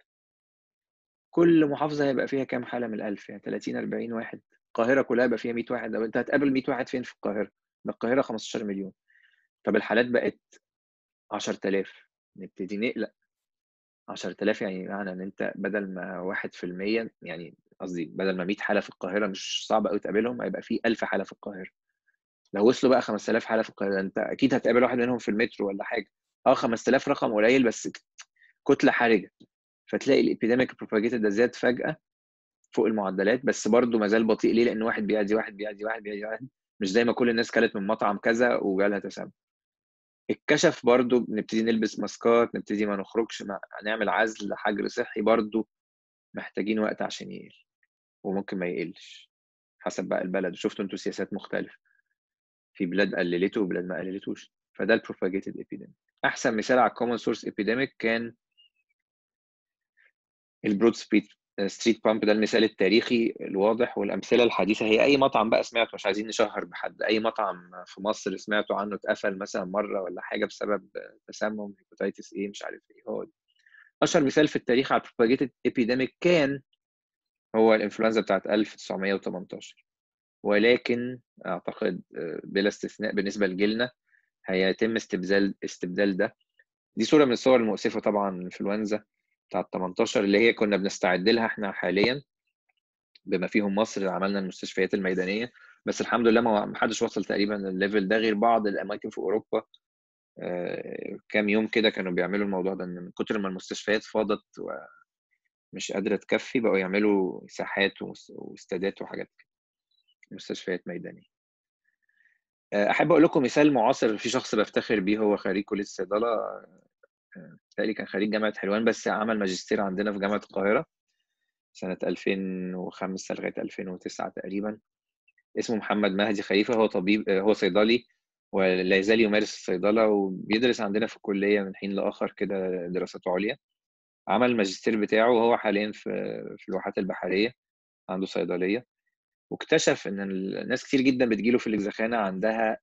كل محافظه هيبقى فيها كام حاله من ال1000 يعني 30 40 واحد القاهره كلها يبقى فيها 100 واحد لو انت هتقابل 100 واحد فين في القاهره ده القاهره 15 مليون طب الحالات بقت 10000 نبتدي نقلق 10000 يعني معنى ان انت بدل ما 1% يعني قصدي بدل ما 100 حاله في القاهره مش صعب قوي تقابلهم هيبقى في 1000 حاله في القاهره لو وصلوا بقى 5000 حاله في القاهره انت اكيد هتقابل واحد منهم في المترو ولا حاجه اه 5000 رقم قليل بس كتله حرجه فتلاقي الابيديميك بروباجيتد ده زاد فجاه فوق المعدلات بس برضه ما زال بطيء ليه؟ لان واحد بيعدي واحد بيعدي واحد بيعدي واحد مش زي ما كل الناس كلت من مطعم كذا وجالها تسمم اتكشف برضه نبتدي نلبس ماسكات نبتدي ما نخرجش ما نعمل عزل حجر صحي برضه محتاجين وقت عشان يقل وممكن ما يقلش حسب بقى البلد شفتوا انتوا سياسات مختلفه في بلاد قللته وبلاد ما قللتوش فده البروباجيتد ابيديميك احسن مثال على الكومن سورس ابيديميك كان البرود ستريت ستريت بامب ده المثال التاريخي الواضح والامثله الحديثه هي اي مطعم بقى سمعته مش عايزين نشهر بحد اي مطعم في مصر سمعته عنه اتقفل مثلا مره ولا حاجه بسبب تسمم هيباتيتس ايه مش عارف ايه هو اشهر مثال في التاريخ على البروباجيتد ابيديميك كان هو الانفلونزا بتاعت 1918 ولكن اعتقد بلا استثناء بالنسبه لجيلنا هيتم استبدال استبدال ده دي صوره من الصور المؤسفه طبعا الانفلونزا بتاعت 18 اللي هي كنا بنستعد لها احنا حاليا بما فيهم مصر عملنا المستشفيات الميدانيه بس الحمد لله ما حدش وصل تقريبا الليفل ده غير بعض الاماكن في اوروبا كام يوم كده كانوا بيعملوا الموضوع ده من كتر ما المستشفيات فاضت ومش قادره تكفي بقوا يعملوا ساحات واستادات وحاجات كده مستشفيات ميدانيه احب اقول لكم مثال معاصر في شخص بفتخر بيه هو خريج كليه الصيدله تقريبا كان خريج جامعه حلوان بس عمل ماجستير عندنا في جامعه القاهره سنه 2005 لغايه 2009 تقريبا اسمه محمد مهدي خليفه هو طبيب هو صيدلي ولا يزال يمارس الصيدله وبيدرس عندنا في الكليه من حين لاخر كده دراسات عليا عمل الماجستير بتاعه وهو حاليا في في الواحات البحريه عنده صيدليه واكتشف ان الناس كتير جدا بتجيله في الاجزخانه عندها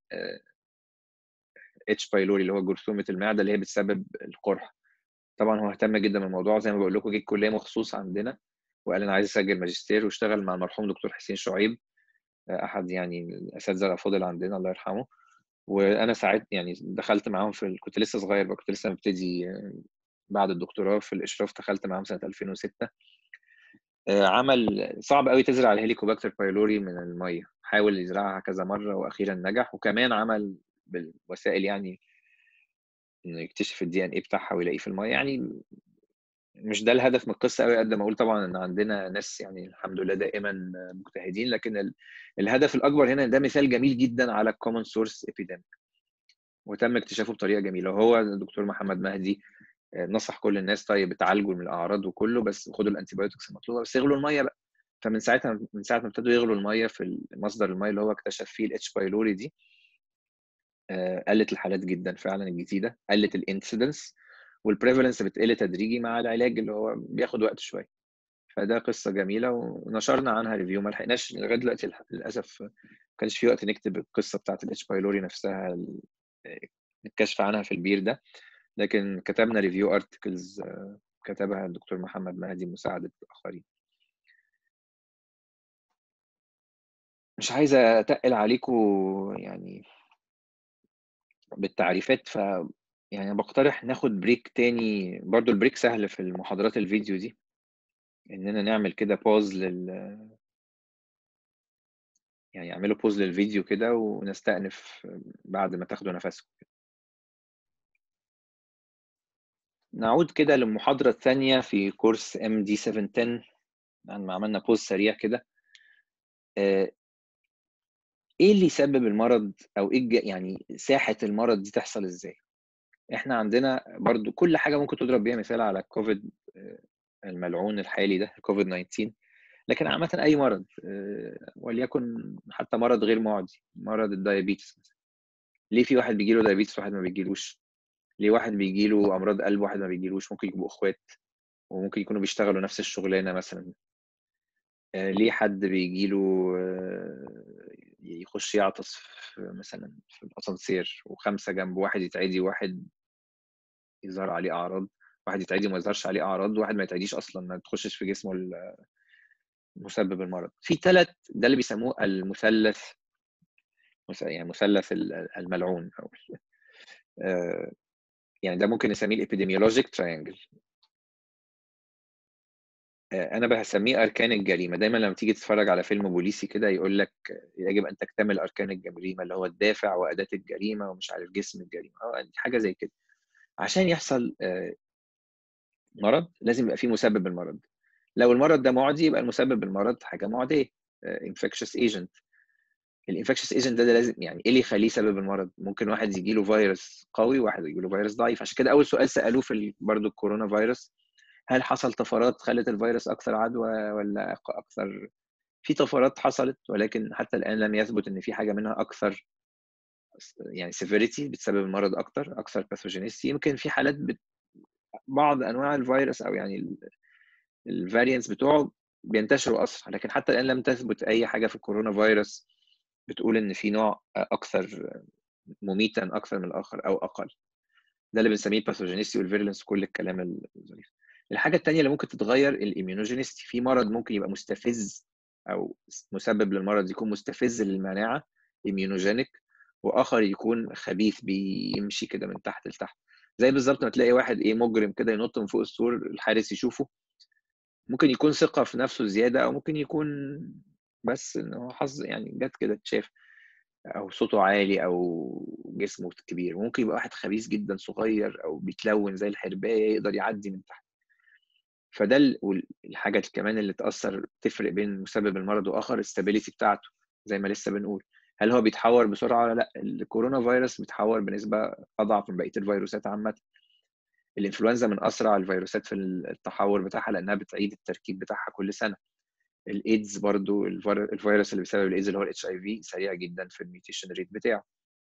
اتش بايلوري اللي هو جرثومه المعده اللي هي بتسبب القرح طبعا هو اهتم جدا بالموضوع زي ما بقول لكم جه الكليه مخصوص عندنا وقال انا عايز اسجل ماجستير واشتغل مع المرحوم دكتور حسين شعيب احد يعني الاساتذه الافاضل عندنا الله يرحمه وانا ساعدت يعني دخلت معاهم في كنت لسه صغير بقى كنت لسه مبتدي بعد الدكتوراه في الاشراف دخلت معاهم سنه 2006 عمل صعب قوي تزرع الهيليكوباكتر بايلوري من الميه حاول يزرعها كذا مره واخيرا نجح وكمان عمل بالوسائل يعني انه يكتشف الدي ان ايه بتاعها ويلاقيه في الميه يعني مش ده الهدف من القصه قوي قد ما اقول طبعا ان عندنا ناس يعني الحمد لله دائما مجتهدين لكن الهدف الاكبر هنا ده مثال جميل جدا على الكومن سورس ابيديميك وتم اكتشافه بطريقه جميله وهو الدكتور محمد مهدي نصح كل الناس طيب اتعالجوا من الاعراض وكله بس خدوا الانتيبيوتكس المطلوبه بس اغلوا الميه بقى فمن ساعتها من ساعه ما ابتدوا يغلوا الميه في مصدر الميه اللي هو اكتشف فيه الاتش بايلوري دي قلت الحالات جدا فعلا الجديده قلت الانسيدنس والبريفالنس بتقل تدريجي مع العلاج اللي هو بياخد وقت شويه فده قصه جميله ونشرنا عنها ريفيو ما لحقناش لغايه دلوقتي للاسف ما كانش في وقت نكتب القصه بتاعت الاتش بايلوري نفسها الكشف عنها في البير ده لكن كتبنا ريفيو ارتكلز كتبها الدكتور محمد مهدي مساعدة آخرين مش عايز أتقل عليكم يعني بالتعريفات ف يعني بقترح ناخد بريك تاني برضو البريك سهل في المحاضرات الفيديو دي اننا نعمل كده بوز لل يعني اعملوا بوز للفيديو كده ونستأنف بعد ما تاخدوا نفسكم نعود كده للمحاضرة الثانية في كورس ام دي 710 ما عملنا بوز سريع كده ايه اللي يسبب المرض او ايه يعني ساحة المرض دي تحصل ازاي احنا عندنا برضو كل حاجة ممكن تضرب بيها مثال على الكوفيد الملعون الحالي ده كوفيد 19 لكن عامة أي مرض وليكن حتى مرض غير معدي مرض الدايابيتس مثلا ليه في واحد بيجيله دايابيتس وواحد ما بيجيلوش ليه واحد بيجيله أمراض قلب وواحد ما بيجيلوش ممكن يبقوا إخوات وممكن يكونوا بيشتغلوا نفس الشغلانة مثلا ليه حد بيجيله يخش يعطس في مثلا في الأسانسير وخمسة جنب واحد يتعدي وواحد يظهر عليه أعراض واحد يتعدي وما يظهرش عليه أعراض وواحد ما يتعديش أصلا ما تخشش في جسمه مسبب المرض في ثلاث ده اللي بيسموه المثلث يعني مثلث الملعون او يعني ده ممكن نسميه الابيديميولوجيك تراينجل انا بسميه اركان الجريمه دايما لما تيجي تتفرج على فيلم بوليسي كده يقول لك يجب ان تكتمل اركان الجريمه اللي هو الدافع واداه الجريمه ومش عارف جسم الجريمه اه حاجه زي كده عشان يحصل مرض لازم يبقى فيه مسبب المرض لو المرض ده معدي يبقى المسبب المرض حاجه معديه انفكشس ايجنت الانفكشس ايجنت ده, ده لازم يعني ايه اللي يخليه سبب المرض ممكن واحد يجي له فيروس قوي وواحد يجي له فيروس ضعيف عشان كده اول سؤال سالوه في برضه الكورونا فيروس هل حصل طفرات خلت الفيروس اكثر عدوى ولا اكثر في طفرات حصلت ولكن حتى الان لم يثبت ان في حاجه منها اكثر يعني سيفيريتي بتسبب المرض اكثر اكثر باثوجينيستي يمكن في حالات بت... بعض انواع الفيروس او يعني الفاريانتس بتوعه بينتشروا اسرع لكن حتى الان لم تثبت اي حاجه في الكورونا فيروس بتقول ان في نوع اكثر مميتا اكثر من الاخر او اقل ده اللي بنسميه الباثوجينيستي والفيرلنس كل الكلام الظريف الحاجه الثانيه اللي ممكن تتغير الاميونوجينيستي في مرض ممكن يبقى مستفز او مسبب للمرض يكون مستفز للمناعه اميونوجينيك واخر يكون خبيث بيمشي كده من تحت لتحت زي بالظبط ما تلاقي واحد ايه مجرم كده ينط من فوق السور الحارس يشوفه ممكن يكون ثقه في نفسه زياده او ممكن يكون بس ان هو حظ يعني جت كده اتشاف او صوته عالي او جسمه كبير ممكن يبقى واحد خبيث جدا صغير او بيتلون زي الحربايه يقدر يعدي من تحت فده الحاجه كمان اللي تاثر تفرق بين مسبب المرض واخر الستابيليتي بتاعته زي ما لسه بنقول هل هو بيتحور بسرعه ولا لا الكورونا فيروس بيتحور بنسبه اضعف من بقيه الفيروسات عامه الانفلونزا من اسرع الفيروسات في التحور بتاعها لانها بتعيد التركيب بتاعها كل سنه الايدز برضو الفيروس اللي بسبب الايدز اللي هو الاتش اي في سريع جدا في الميوتيشن ريت بتاعه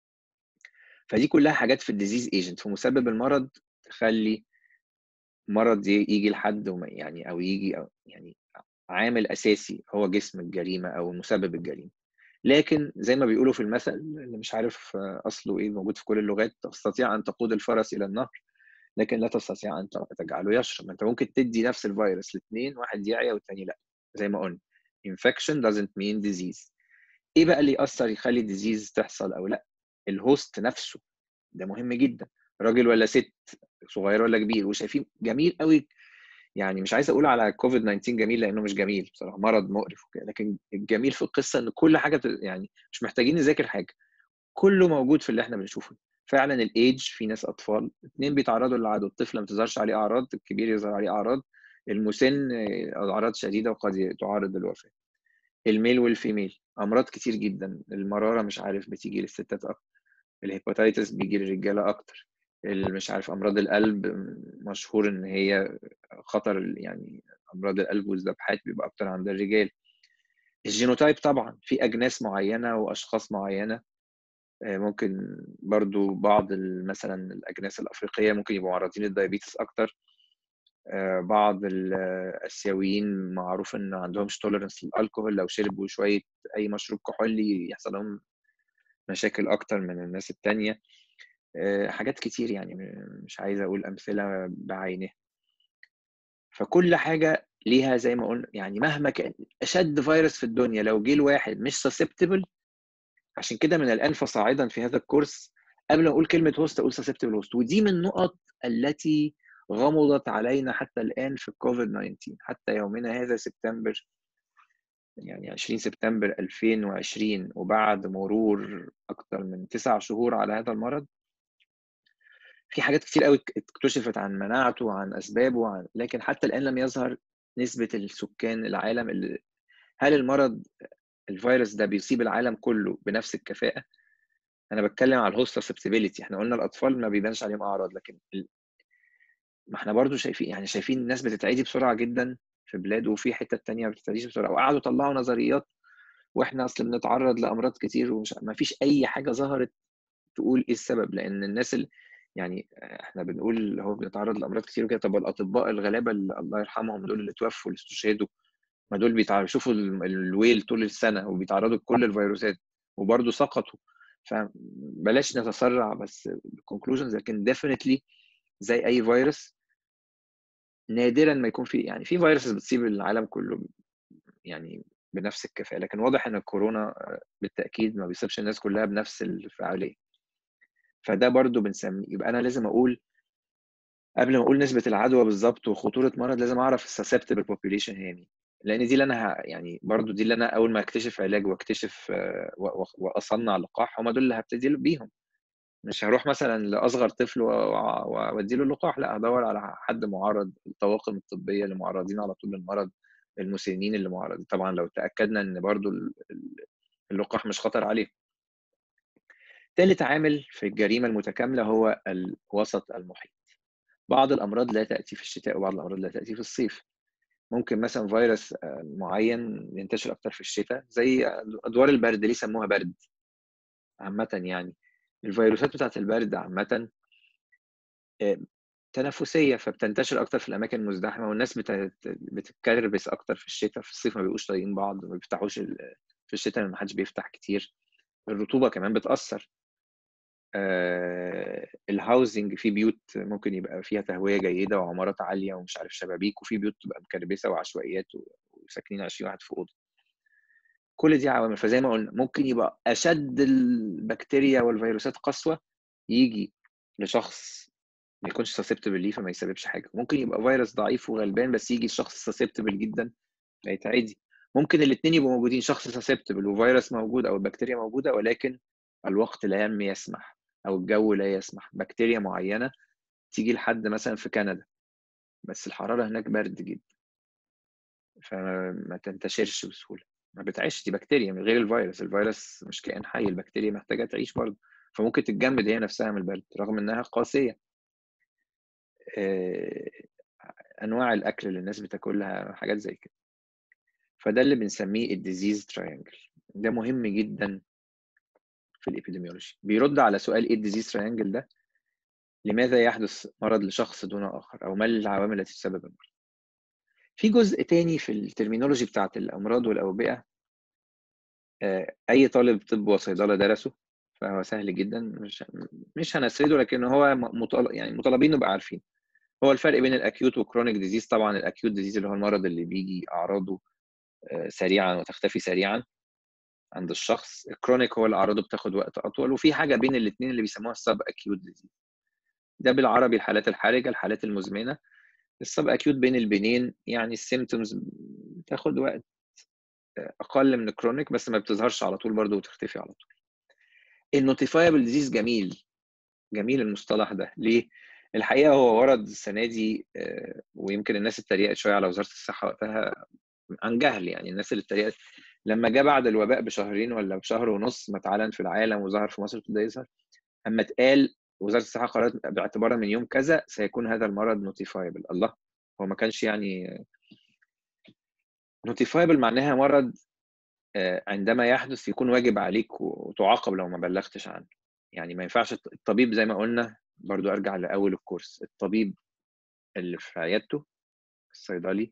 فدي كلها حاجات في الديزيز ايجنت في مسبب المرض تخلي مرض يجي لحد يعني او يجي أو يعني عامل اساسي هو جسم الجريمه او مسبب الجريمه لكن زي ما بيقولوا في المثل اللي مش عارف اصله ايه موجود في كل اللغات تستطيع ان تقود الفرس الى النهر لكن لا تستطيع ان تجعله يشرب انت ممكن تدي نفس الفيروس لاثنين واحد يعيا والثاني لا زي ما قلنا infection doesn't mean disease ايه بقى اللي يأثر يخلي الديزيز تحصل او لا الهوست نفسه ده مهم جدا راجل ولا ست صغير ولا كبير وشايفين جميل قوي يعني مش عايز اقول على كوفيد 19 جميل لانه مش جميل بصراحه مرض مقرف وكده لكن الجميل في القصه ان كل حاجه يعني مش محتاجين نذاكر حاجه كله موجود في اللي احنا بنشوفه فعلا الايدج في ناس اطفال اثنين بيتعرضوا للعدوى الطفل ما تظهرش عليه اعراض الكبير يظهر عليه اعراض المسن اعراض شديده وقد تعارض الوفاه الميل والفيميل امراض كتير جدا المراره مش عارف بتيجي للستات اكتر الهيباتيتس بيجي للرجاله اكتر مش عارف امراض القلب مشهور ان هي خطر يعني امراض القلب والذبحات بيبقى اكتر عند الرجال الجينوتايب طبعا في اجناس معينه واشخاص معينه ممكن برضو بعض مثلا الاجناس الافريقيه ممكن يبقوا معرضين للدايابيتس اكتر بعض الاسيويين معروف ان عندهمش توليرنس للالكوهول لو شربوا شويه اي مشروب كحولي يحصل لهم مشاكل اكتر من الناس التانية آه، حاجات كتير يعني م- مش عايز اقول امثله بعينها فكل حاجه ليها زي ما قلنا يعني مهما كان اشد فيروس في الدنيا لو جه الواحد مش سسبتبل عشان كده من الان فصاعدا في هذا الكورس قبل ما اقول كلمه هوست اقول سسبتبل هوست ودي من النقط التي غمضت علينا حتى الان في الكوفيد 19 حتى يومنا هذا سبتمبر يعني 20 سبتمبر 2020 وبعد مرور اكثر من تسع شهور على هذا المرض في حاجات كتير قوي اكتشفت عن مناعته وعن اسبابه وعن لكن حتى الان لم يظهر نسبه السكان العالم اللي هل المرض الفيروس ده بيصيب العالم كله بنفس الكفاءه انا بتكلم على الهوست سسبتبيليتي احنا قلنا الاطفال ما بيبانش عليهم اعراض لكن ال... ما احنا برضو شايفين يعني شايفين الناس بتتعدي بسرعه جدا في بلاد وفي حتت تانية ما بتتعديش بسرعه وقعدوا طلعوا نظريات واحنا اصل بنتعرض لامراض كتير ومش ما فيش اي حاجه ظهرت تقول ايه السبب لان الناس اللي يعني احنا بنقول هو بنتعرض لامراض كتير وكده طب الاطباء الغلابه اللي الله يرحمهم دول اللي توفوا اللي استشهدوا ما دول بيتعرضوا شوفوا ال- الويل طول السنه وبيتعرضوا لكل الفيروسات وبرضه سقطوا فبلاش نتسرع بس الكونكلوجنز لكن ديفينتلي زي اي فيروس نادرا ما يكون في يعني في فيروسز بتصيب العالم كله يعني بنفس الكفاءه لكن واضح ان الكورونا آه، بالتاكيد ما بيصيبش الناس كلها بنفس الفعاليه فده برضو بنسميه يبقى انا لازم اقول قبل ما اقول نسبه العدوى بالظبط وخطوره مرض لازم اعرف السسبتبل بوبيوليشن هي مين لان دي اللي انا ه- يعني برضو دي اللي انا اول ما اكتشف علاج واكتشف آه، و- و- واصنع لقاح هم دول اللي هبتدي بيهم مش هروح مثلا لاصغر طفل و- و- وادي له اللقاح لا هدور على حد معرض الطواقم الطبيه اللي معرضين على طول للمرض المسنين اللي معرضين طبعا لو تاكدنا ان برضو ال- ال- اللقاح مش خطر عليه ثالث عامل في الجريمه المتكامله هو الوسط المحيط بعض الامراض لا تاتي في الشتاء وبعض الامراض لا تاتي في الصيف ممكن مثلا فيروس آه، معين ينتشر اكتر في الشتاء زي ادوار البرد ليه سموها برد عامه يعني الفيروسات بتاعت البرد عامه آه، تنفسيه فبتنتشر اكتر في الاماكن المزدحمه والناس بت- بتتكربس اكتر في الشتاء في الصيف ما بيبقوش طايقين بعض ما بيفتحوش ال- في الشتاء ما حدش بيفتح كتير الرطوبه كمان بتاثر آه، الهاوزنج في بيوت ممكن يبقى فيها تهويه جيده وعمارات عاليه ومش عارف شبابيك وفي بيوت تبقى مكربسه وعشوائيات و- وساكنين 20 واحد في اوضه كل دي عوامل فزي ما قلنا ممكن يبقى اشد البكتيريا والفيروسات قسوه يجي لشخص ما يكونش سسبتبل ليه فما يسببش حاجه ممكن يبقى فيروس ضعيف وغلبان بس يجي الشخص سسبتبل جدا فيتعدي ممكن الاثنين يبقوا موجودين شخص سسبتبل وفيروس موجود او البكتيريا موجوده ولكن الوقت لا يم يسمح او الجو لا يسمح بكتيريا معينه تيجي لحد مثلا في كندا بس الحراره هناك برد جدا فما تنتشرش بسهوله ما بتعيش دي بكتيريا من غير الفيروس الفيروس مش كائن حي البكتيريا محتاجه تعيش برضه فممكن تتجمد هي نفسها من البرد رغم انها قاسيه آه، انواع الاكل اللي الناس بتاكلها حاجات زي كده فده اللي بنسميه الديزيز تراينجل ده مهم جدا في الابيديميولوجي بيرد على سؤال ايه الديزيز تراينجل ده لماذا يحدث مرض لشخص دون اخر او ما العوامل التي تسبب المرض في جزء تاني في الترمينولوجي بتاعت الامراض والاوبئه آه، اي طالب طب وصيدله درسه فهو سهل جدا مش مش هنسرده لكن هو مطالب يعني مطالبين نبقى عارفين هو الفرق بين الاكيوت والكرونيك ديزيز طبعا الاكيوت ديزيز اللي هو المرض اللي بيجي اعراضه آه، سريعا وتختفي سريعا عند الشخص الكرونيك هو اللي اعراضه بتاخد وقت اطول وفي حاجه بين الاثنين اللي بيسموها السب اكيوت ديزيز ده بالعربي الحالات الحرجه الحالات المزمنه السب اكيوت بين البنين يعني السيمتومز بتاخد وقت اقل من الكرونيك بس ما بتظهرش على طول برضه وتختفي على طول النوتيفايبل ديزيز جميل جميل المصطلح ده ليه الحقيقه هو ورد السنه دي آه، ويمكن الناس اتريقت شويه على وزاره الصحه وقتها عن جهل يعني الناس اللي اتريقت لما جه بعد الوباء بشهرين ولا بشهر ونص ما اتعلن في العالم وظهر في مصر ابتدى يظهر اما اتقال وزاره الصحه قررت باعتبارا من يوم كذا سيكون هذا المرض نوتيفايبل الله هو ما كانش يعني نوتيفايبل معناها مرض آه، عندما يحدث يكون واجب عليك وتعاقب لو ما بلغتش عنه يعني ما ينفعش الطبيب زي ما قلنا برضو ارجع لاول الكورس الطبيب اللي في عيادته الصيدلي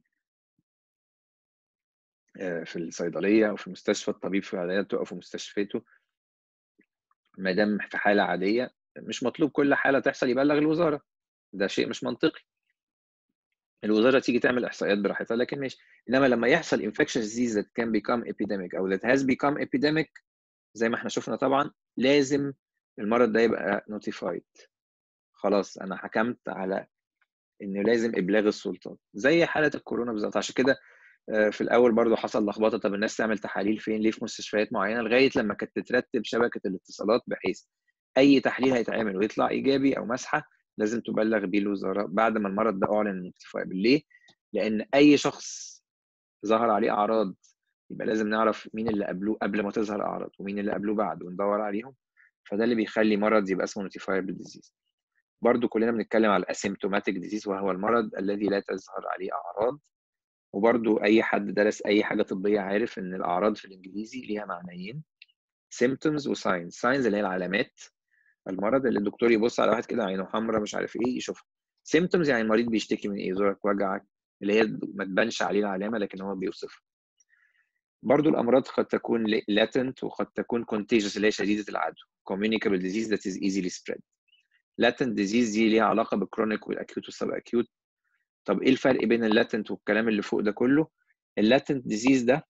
آه، في الصيدليه او في المستشفى الطبيب في عيادته او في مستشفيته ما دام في حاله عاديه مش مطلوب كل حاله تحصل يبلغ الوزاره ده شيء مش منطقي الوزاره تيجي تعمل احصائيات براحتها لكن ماشي انما لما يحصل infectious disease that can become epidemic او that has become epidemic زي ما احنا شفنا طبعا لازم المرض ده يبقى notified خلاص انا حكمت على انه لازم ابلاغ السلطات زي حاله الكورونا بالظبط عشان كده في الاول برضو حصل لخبطه طب الناس تعمل تحاليل فين ليه في مستشفيات معينه لغايه لما كانت تترتب شبكه الاتصالات بحيث اي تحليل هيتعمل ويطلع ايجابي او مسحه لازم تبلغ بيه الوزاره بعد ما المرض ده اعلن نوتيفايبل ليه؟ لان اي شخص ظهر عليه اعراض يبقى لازم نعرف مين اللي قبلوه قبل ما تظهر اعراض ومين اللي قبلوه بعد وندور عليهم فده اللي بيخلي مرض يبقى اسمه نوتيفايبل ديزيز برضو كلنا بنتكلم على الاسيمتوماتيك ديزيز وهو المرض الذي لا تظهر عليه اعراض وبرضو اي حد درس اي حاجه طبيه عارف ان الاعراض في الانجليزي ليها معنيين symptoms وساينز ساينز اللي هي العلامات المرض اللي الدكتور يبص على واحد كده عينه حمراء مش عارف ايه يشوفها symptoms يعني المريض بيشتكي من ايه زورك وجعك اللي هي ما تبانش عليه العلامه لكن هو بيوصفها برضو الامراض قد تكون latent وقد تكون contagious اللي هي شديده العدوى communicable disease that is easily spread latent disease دي ليها علاقه بالكرونيك والاكيوت والسب اكيوت طب ايه الفرق بين اللاتنت والكلام اللي فوق ده كله اللاتنت ديزيز ده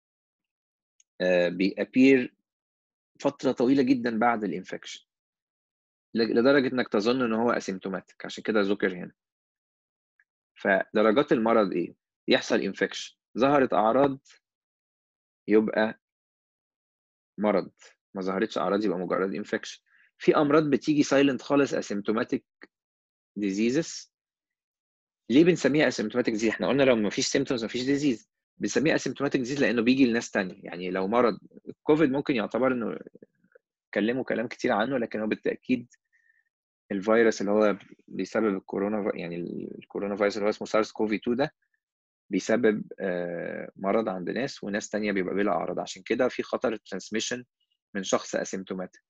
بيأبير فتره طويله جدا بعد الانفكشن لدرجه انك تظن ان هو اسيمتوماتيك عشان كده ذكر هنا فدرجات المرض ايه يحصل انفكشن ظهرت اعراض يبقى مرض ما ظهرتش اعراض يبقى مجرد انفكشن في امراض بتيجي سايلنت خالص اسيمتوماتيك ديزيزز ليه بنسميها اسيمتوماتيك ديزيز احنا قلنا لو ما فيش سيمتومز ما فيش ديزيز بنسميها اسيمتوماتيك ديزيز لانه بيجي لناس تانية يعني لو مرض الكوفيد ممكن يعتبر انه اتكلموا كلام كتير عنه لكن هو بالتاكيد الفيروس اللي هو بيسبب الكورونا يعني الكورونا فيروس اللي هو اسمه سارس كوفي 2 ده بيسبب مرض عند ناس وناس تانية بيبقى بلا اعراض عشان كده في خطر الترانسميشن من شخص اسيمتوماتيك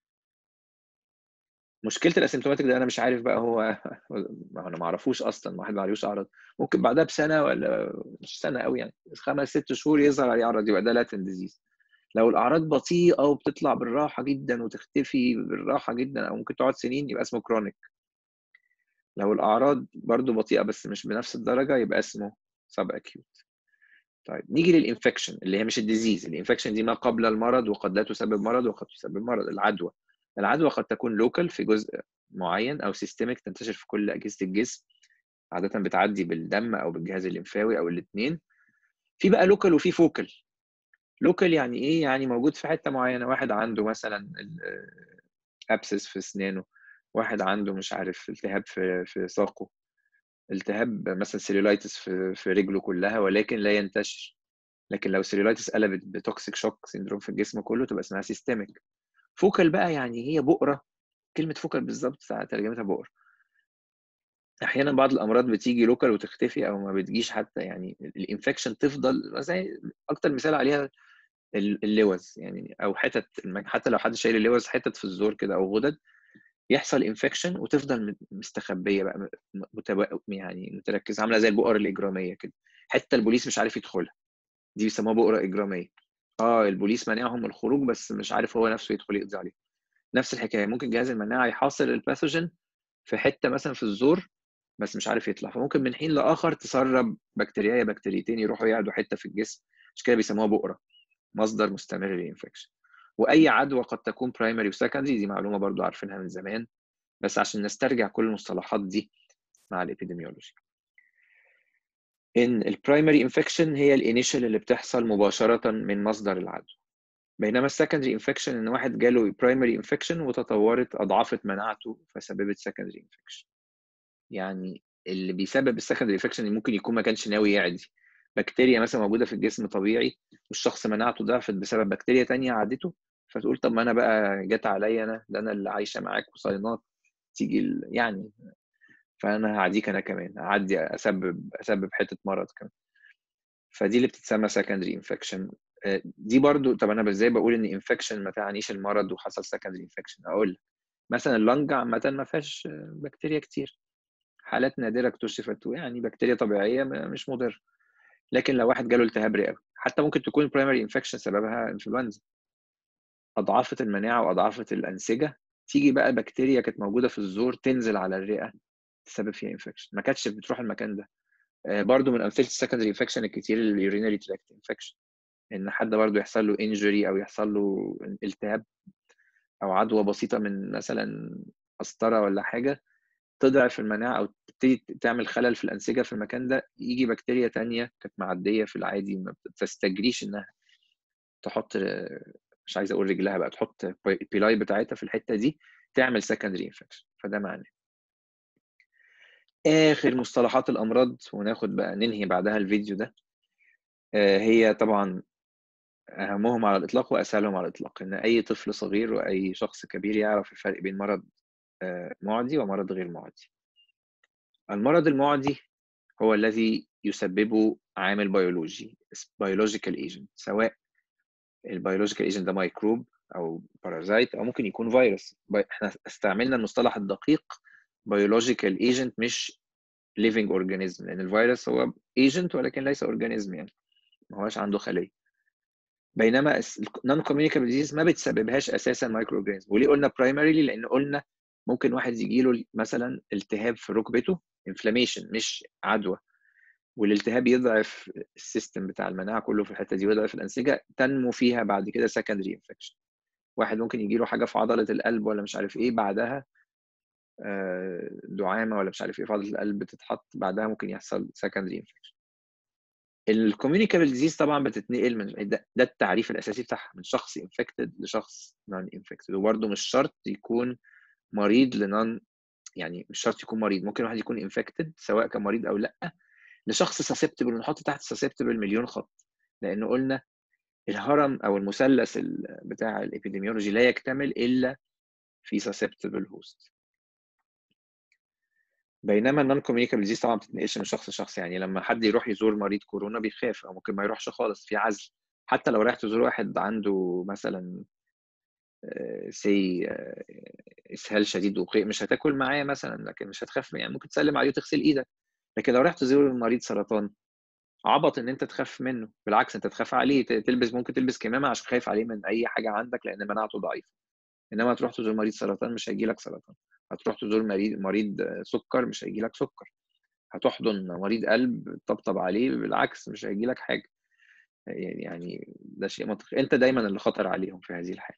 مشكله الاسيمتوماتيك ده انا مش عارف بقى هو انا ما اعرفوش اصلا واحد ما عليهوش اعراض ممكن بعدها بسنه ولا مش سنه قوي يعني خمس ست شهور يظهر عليه اعراض يبقى ده لاتن ديزيز لو الاعراض بطيئه وبتطلع بالراحه جدا وتختفي بالراحه جدا او ممكن تقعد سنين يبقى اسمه كرونيك لو الاعراض برضو بطيئه بس مش بنفس الدرجه يبقى اسمه سب اكيوت طيب نيجي للانفكشن اللي هي مش الديزيز الانفكشن دي ما قبل المرض وقد لا تسبب مرض وقد تسبب مرض العدوى العدوى قد تكون لوكال في جزء معين او سيستميك تنتشر في كل اجهزه الجسم عاده بتعدي بالدم او بالجهاز الليمفاوي او الاثنين في بقى لوكال وفي فوكال لوكال يعني ايه يعني موجود في حته معينه واحد عنده مثلا ابسس في اسنانه واحد عنده مش عارف التهاب في في ساقه التهاب مثلا سيلولايتس في في رجله كلها ولكن لا ينتشر لكن لو سيلولايتس قلبت بتوكسيك شوك سيندروم في الجسم كله تبقى اسمها سيستميك فوكال بقى يعني هي بؤره كلمه فوكال بالظبط ترجمتها بؤره احيانا بعض الامراض بتيجي لوكال وتختفي او ما بتجيش حتى يعني الانفكشن تفضل زي اكتر مثال عليها اللوز يعني او حتت حتى لو حد شايل اللوز حتت في الزور كده او غدد يحصل انفكشن وتفضل مستخبيه بقى متبقى يعني متركزه عامله زي البؤر الاجراميه كده حتى البوليس مش عارف يدخلها دي بيسموها بؤره اجراميه اه البوليس مانعهم الخروج بس مش عارف هو نفسه يدخل يقضي عليه نفس الحكايه ممكن جهاز المناعه يحاصر الباثوجين في حته مثلا في الزور بس مش عارف يطلع فممكن من حين لاخر تسرب بكتيريا بكتيريتين يروحوا يقعدوا حته في الجسم عشان كده بيسموها بؤره مصدر مستمر للانفكشن واي عدوى قد تكون برايمري وسكندري دي معلومه برضو عارفينها من زمان بس عشان نسترجع كل المصطلحات دي مع الابيديميولوجي ان البرايمري انفكشن هي الانيشال اللي بتحصل مباشره من مصدر العدوى بينما السكندري انفكشن ان واحد جاله برايمري انفكشن وتطورت اضعفت مناعته فسببت سكندري انفكشن يعني اللي بيسبب السكندري انفكشن ممكن يكون ما كانش ناوي يعدي بكتيريا مثلا موجوده في الجسم طبيعي والشخص مناعته ضعفت بسبب بكتيريا تانية عدته فتقول طب ما انا بقى جت عليا انا ده انا اللي عايشه معاك وصينات تيجي يعني فانا هعديك انا كمان هعدي اسبب اسبب حته مرض كمان فدي اللي بتتسمى secondary infection دي برضو طب انا ازاي بقول ان انفكشن ما تعنيش المرض وحصل secondary infection اقول لك مثلا اللنج عامه ما فيهاش بكتيريا كتير حالات نادره اكتشفت يعني بكتيريا طبيعيه مش مضره لكن لو واحد جاله التهاب رئوي حتى ممكن تكون برايمري انفكشن سببها انفلونزا اضعفت المناعه واضعفت الانسجه تيجي بقى بكتيريا كانت موجوده في الزور تنزل على الرئه تسبب فيها انفكشن ما كانتش بتروح المكان ده آه، برضو من امثله السكندري انفكشن الكتير اليورينري تراكت انفكشن ان حد برضو يحصل له انجري او يحصل له التهاب او عدوى بسيطه من مثلا قسطره ولا حاجه تضعف المناعه او تبتدي تعمل خلل في الانسجه في المكان ده يجي بكتيريا تانية كانت معديه في العادي ما بتستجريش انها تحط مش عايز اقول رجلها بقى تحط البيلاي بتاعتها في الحته دي تعمل سكندري انفكشن فده معناه اخر مصطلحات الامراض وناخد بقى ننهي بعدها الفيديو ده آه، هي طبعا اهمهم على الاطلاق واسهلهم على الاطلاق ان اي طفل صغير واي شخص كبير يعرف الفرق بين مرض آه، معدي ومرض غير معدي المرض المعدي هو الذي يسببه عامل بيولوجي biological agent سواء البيولوجيكال ايجنت ده ميكروب او بارازايت او ممكن يكون فيروس احنا استعملنا المصطلح الدقيق بيولوجيكال ايجنت مش living organism لان الفيروس هو ايجنت ولكن ليس اورجانيزم يعني ما هوش عنده خليه بينما النون كوميونيكابل ديزيز ما بتسببهاش اساسا مايكرو اورجانيزم وليه قلنا برايمريلي لان قلنا ممكن واحد يجي له مثلا التهاب في ركبته انفلاميشن مش عدوى والالتهاب يضعف السيستم بتاع المناعه كله في الحته دي ويضعف الانسجه تنمو فيها بعد كده سكندري انفكشن واحد ممكن يجي له حاجه في عضله القلب ولا مش عارف ايه بعدها آه، دعامه ولا مش عارف ايه في عضله القلب تتحط بعدها ممكن يحصل سكندري انفكشن الكوميونيكابل ديزيز طبعا بتتنقل من ده, ده التعريف الاساسي بتاعها من شخص انفكتد لشخص نون انفكتد وبرده مش شرط يكون مريض لنون يعني مش شرط يكون مريض ممكن واحد يكون انفكتد سواء كان مريض او لا لشخص سسبتبل ونحط تحت سسبتبل مليون خط لانه قلنا الهرم او المثلث بتاع الابيديميولوجي لا يكتمل الا في سسبتبل هوست بينما النون كوميونيكابل ديزيز طبعا ما بتتنقلش من شخص لشخص يعني لما حد يروح يزور مريض كورونا بيخاف او ممكن ما يروحش خالص في عزل حتى لو رايح تزور واحد عنده مثلا سي آه، آه، اسهال شديد وقيء مش هتاكل معاه مثلا لكن مش هتخاف يعني ممكن تسلم عليه وتغسل ايدك لكن لو رحت تزور مريض سرطان عبط ان انت تخاف منه بالعكس انت تخاف عليه تلبس ممكن تلبس كمامه عشان خايف عليه من اي حاجه عندك لان مناعته ضعيفه انما تروح تزور مريض سرطان مش هيجي لك سرطان هتروح تزور مريض مريض سكر مش هيجي لك سكر هتحضن مريض قلب تطبطب عليه بالعكس مش هيجي لك حاجه يعني ده شيء منطقي انت دايما اللي خطر عليهم في هذه الحاله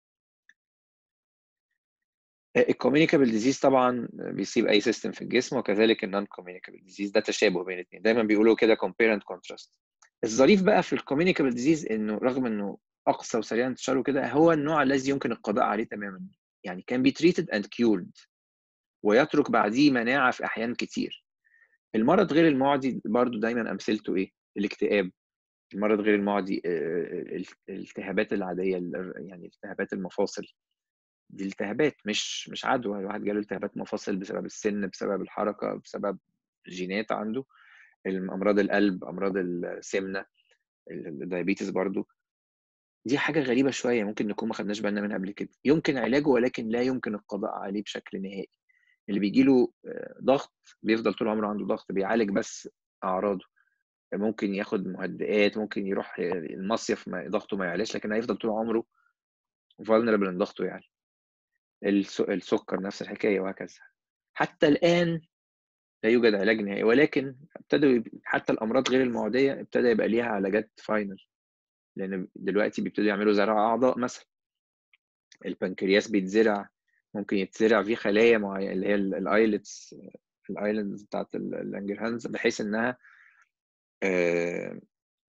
الكوميونيكابل ديزيز طبعا بيصيب اي سيستم في الجسم وكذلك النون كوميونيكابل ديزيز ده تشابه بين الاثنين دايما بيقولوا كده كومبير اند كونتراست الظريف بقى في الكوميونيكابل ديزيز انه رغم انه اقصى وسريع انتشاره كده هو النوع الذي يمكن القضاء عليه تماما يعني كان بي تريتد اند كيورد ويترك بعديه مناعه في احيان كتير المرض غير المعدي برضو دايما امثلته ايه الاكتئاب المرض غير المعدي الالتهابات العاديه يعني التهابات المفاصل دي التهابات مش مش عدوى الواحد جاله التهابات مفاصل بسبب السن بسبب الحركه بسبب جينات عنده امراض القلب امراض السمنه الدايابيتس برضو دي حاجه غريبه شويه ممكن نكون ما خدناش بالنا منها قبل كده يمكن علاجه ولكن لا يمكن القضاء عليه بشكل نهائي اللي بيجي له آه، ضغط بيفضل طول عمره عنده ضغط بيعالج بس اعراضه ممكن ياخد مهدئات ممكن يروح المصيف ضغطه ما يعلاش لكن هيفضل طول عمره vulnerable ان ضغطه يعلى السكر نفس الحكايه وهكذا حتى الان لا يوجد علاج نهائي ولكن ابتدوا حتى الامراض غير المعديه ابتدى يبقى ليها علاجات فاينل لان دلوقتي بيبتدوا يعملوا زرع اعضاء مثلا البنكرياس بيتزرع ممكن يتزرع فيه خلايا معينه اللي هي الايلتس الايلاندز بتاعت اللانجرهانز بحيث انها آه،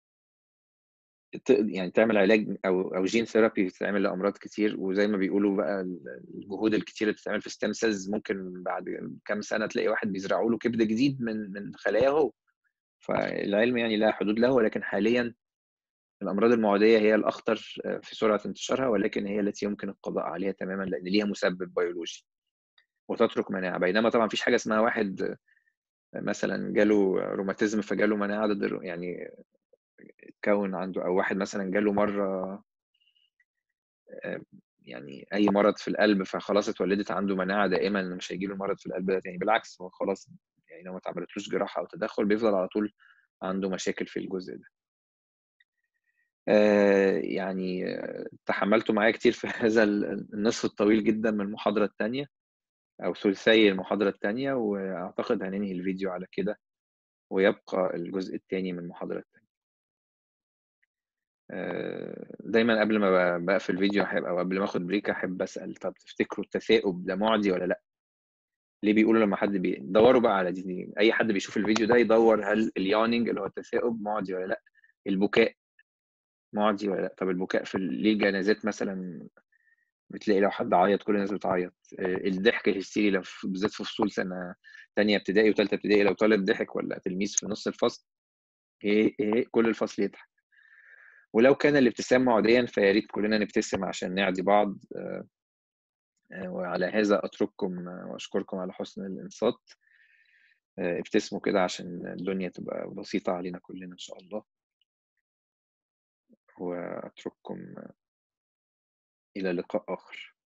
يعني تعمل علاج او او جين ثيرابي بتتعمل لامراض كتير وزي ما بيقولوا بقى الجهود الكتير اللي بتتعمل في ستيم سيلز ممكن بعد كام سنه تلاقي واحد بيزرعوا له كبد جديد من من خلاياه هو فالعلم يعني لا حدود له ولكن حاليا الامراض المعديه هي الاخطر في سرعه انتشارها ولكن هي التي يمكن القضاء عليها تماما لان ليها مسبب بيولوجي وتترك مناعه بينما طبعا مفيش حاجه اسمها واحد مثلا جاله روماتيزم فجاله مناعه ضد يعني اتكون عنده او واحد مثلا جاله مره يعني اي مرض في القلب فخلاص اتولدت عنده مناعه دائما انه مش هيجي له مرض في القلب ده تاني بالعكس هو خلاص يعني لو ما اتعملتلوش جراحه او تدخل بيفضل على طول عنده مشاكل في الجزء ده آآ يعني تحمّلتوا معايا كتير في هذا ال النصف الطويل جدًا من المحاضرة التانية أو ثلثي المحاضرة التانية، وأعتقد هننهي الفيديو على كده، ويبقى الجزء التاني من المحاضرة التانية. آآ دايمًا قبل ما ب باقفل فيديو أحب أو قبل ما آخد break أحب أسأل طَب تفتكروا التثاؤب ده مُعدي والّا لأ؟ ليه بيقولوا لمّا حد بي دَوّروا بقى على دي، أي حد بيشوف الفيديو ده يدوّر هل الyawning اللي هو التثاؤب مُعدي والّا لأ؟ البكاء مُعدي والّا لأ؟ طَب البكاء في ال ليه الجنازات مثلًا بتلاقي لو حد عيّط كل الناس بتعيّط، آآ الضحك الهستيري لو ف بالذات في فصول سنة تانية ابتدائي وتالتة ابتدائي لو طالب ضحك والّا تلميذ في نُص الفصل هي هي كل الفصل يضحك. ولو كان الابتسام مُعديًا فيا ريت كلنا نبتسم عشان نعدي بعض آآ آآ وعلى هذا أترككم وأشكركم على حُسن الإنصات. آآ ابتسموا كده عشان الدنيا تبقى بسيطة علينا كلنا إن شاء الله. وأترككم إلى لقاء آخر.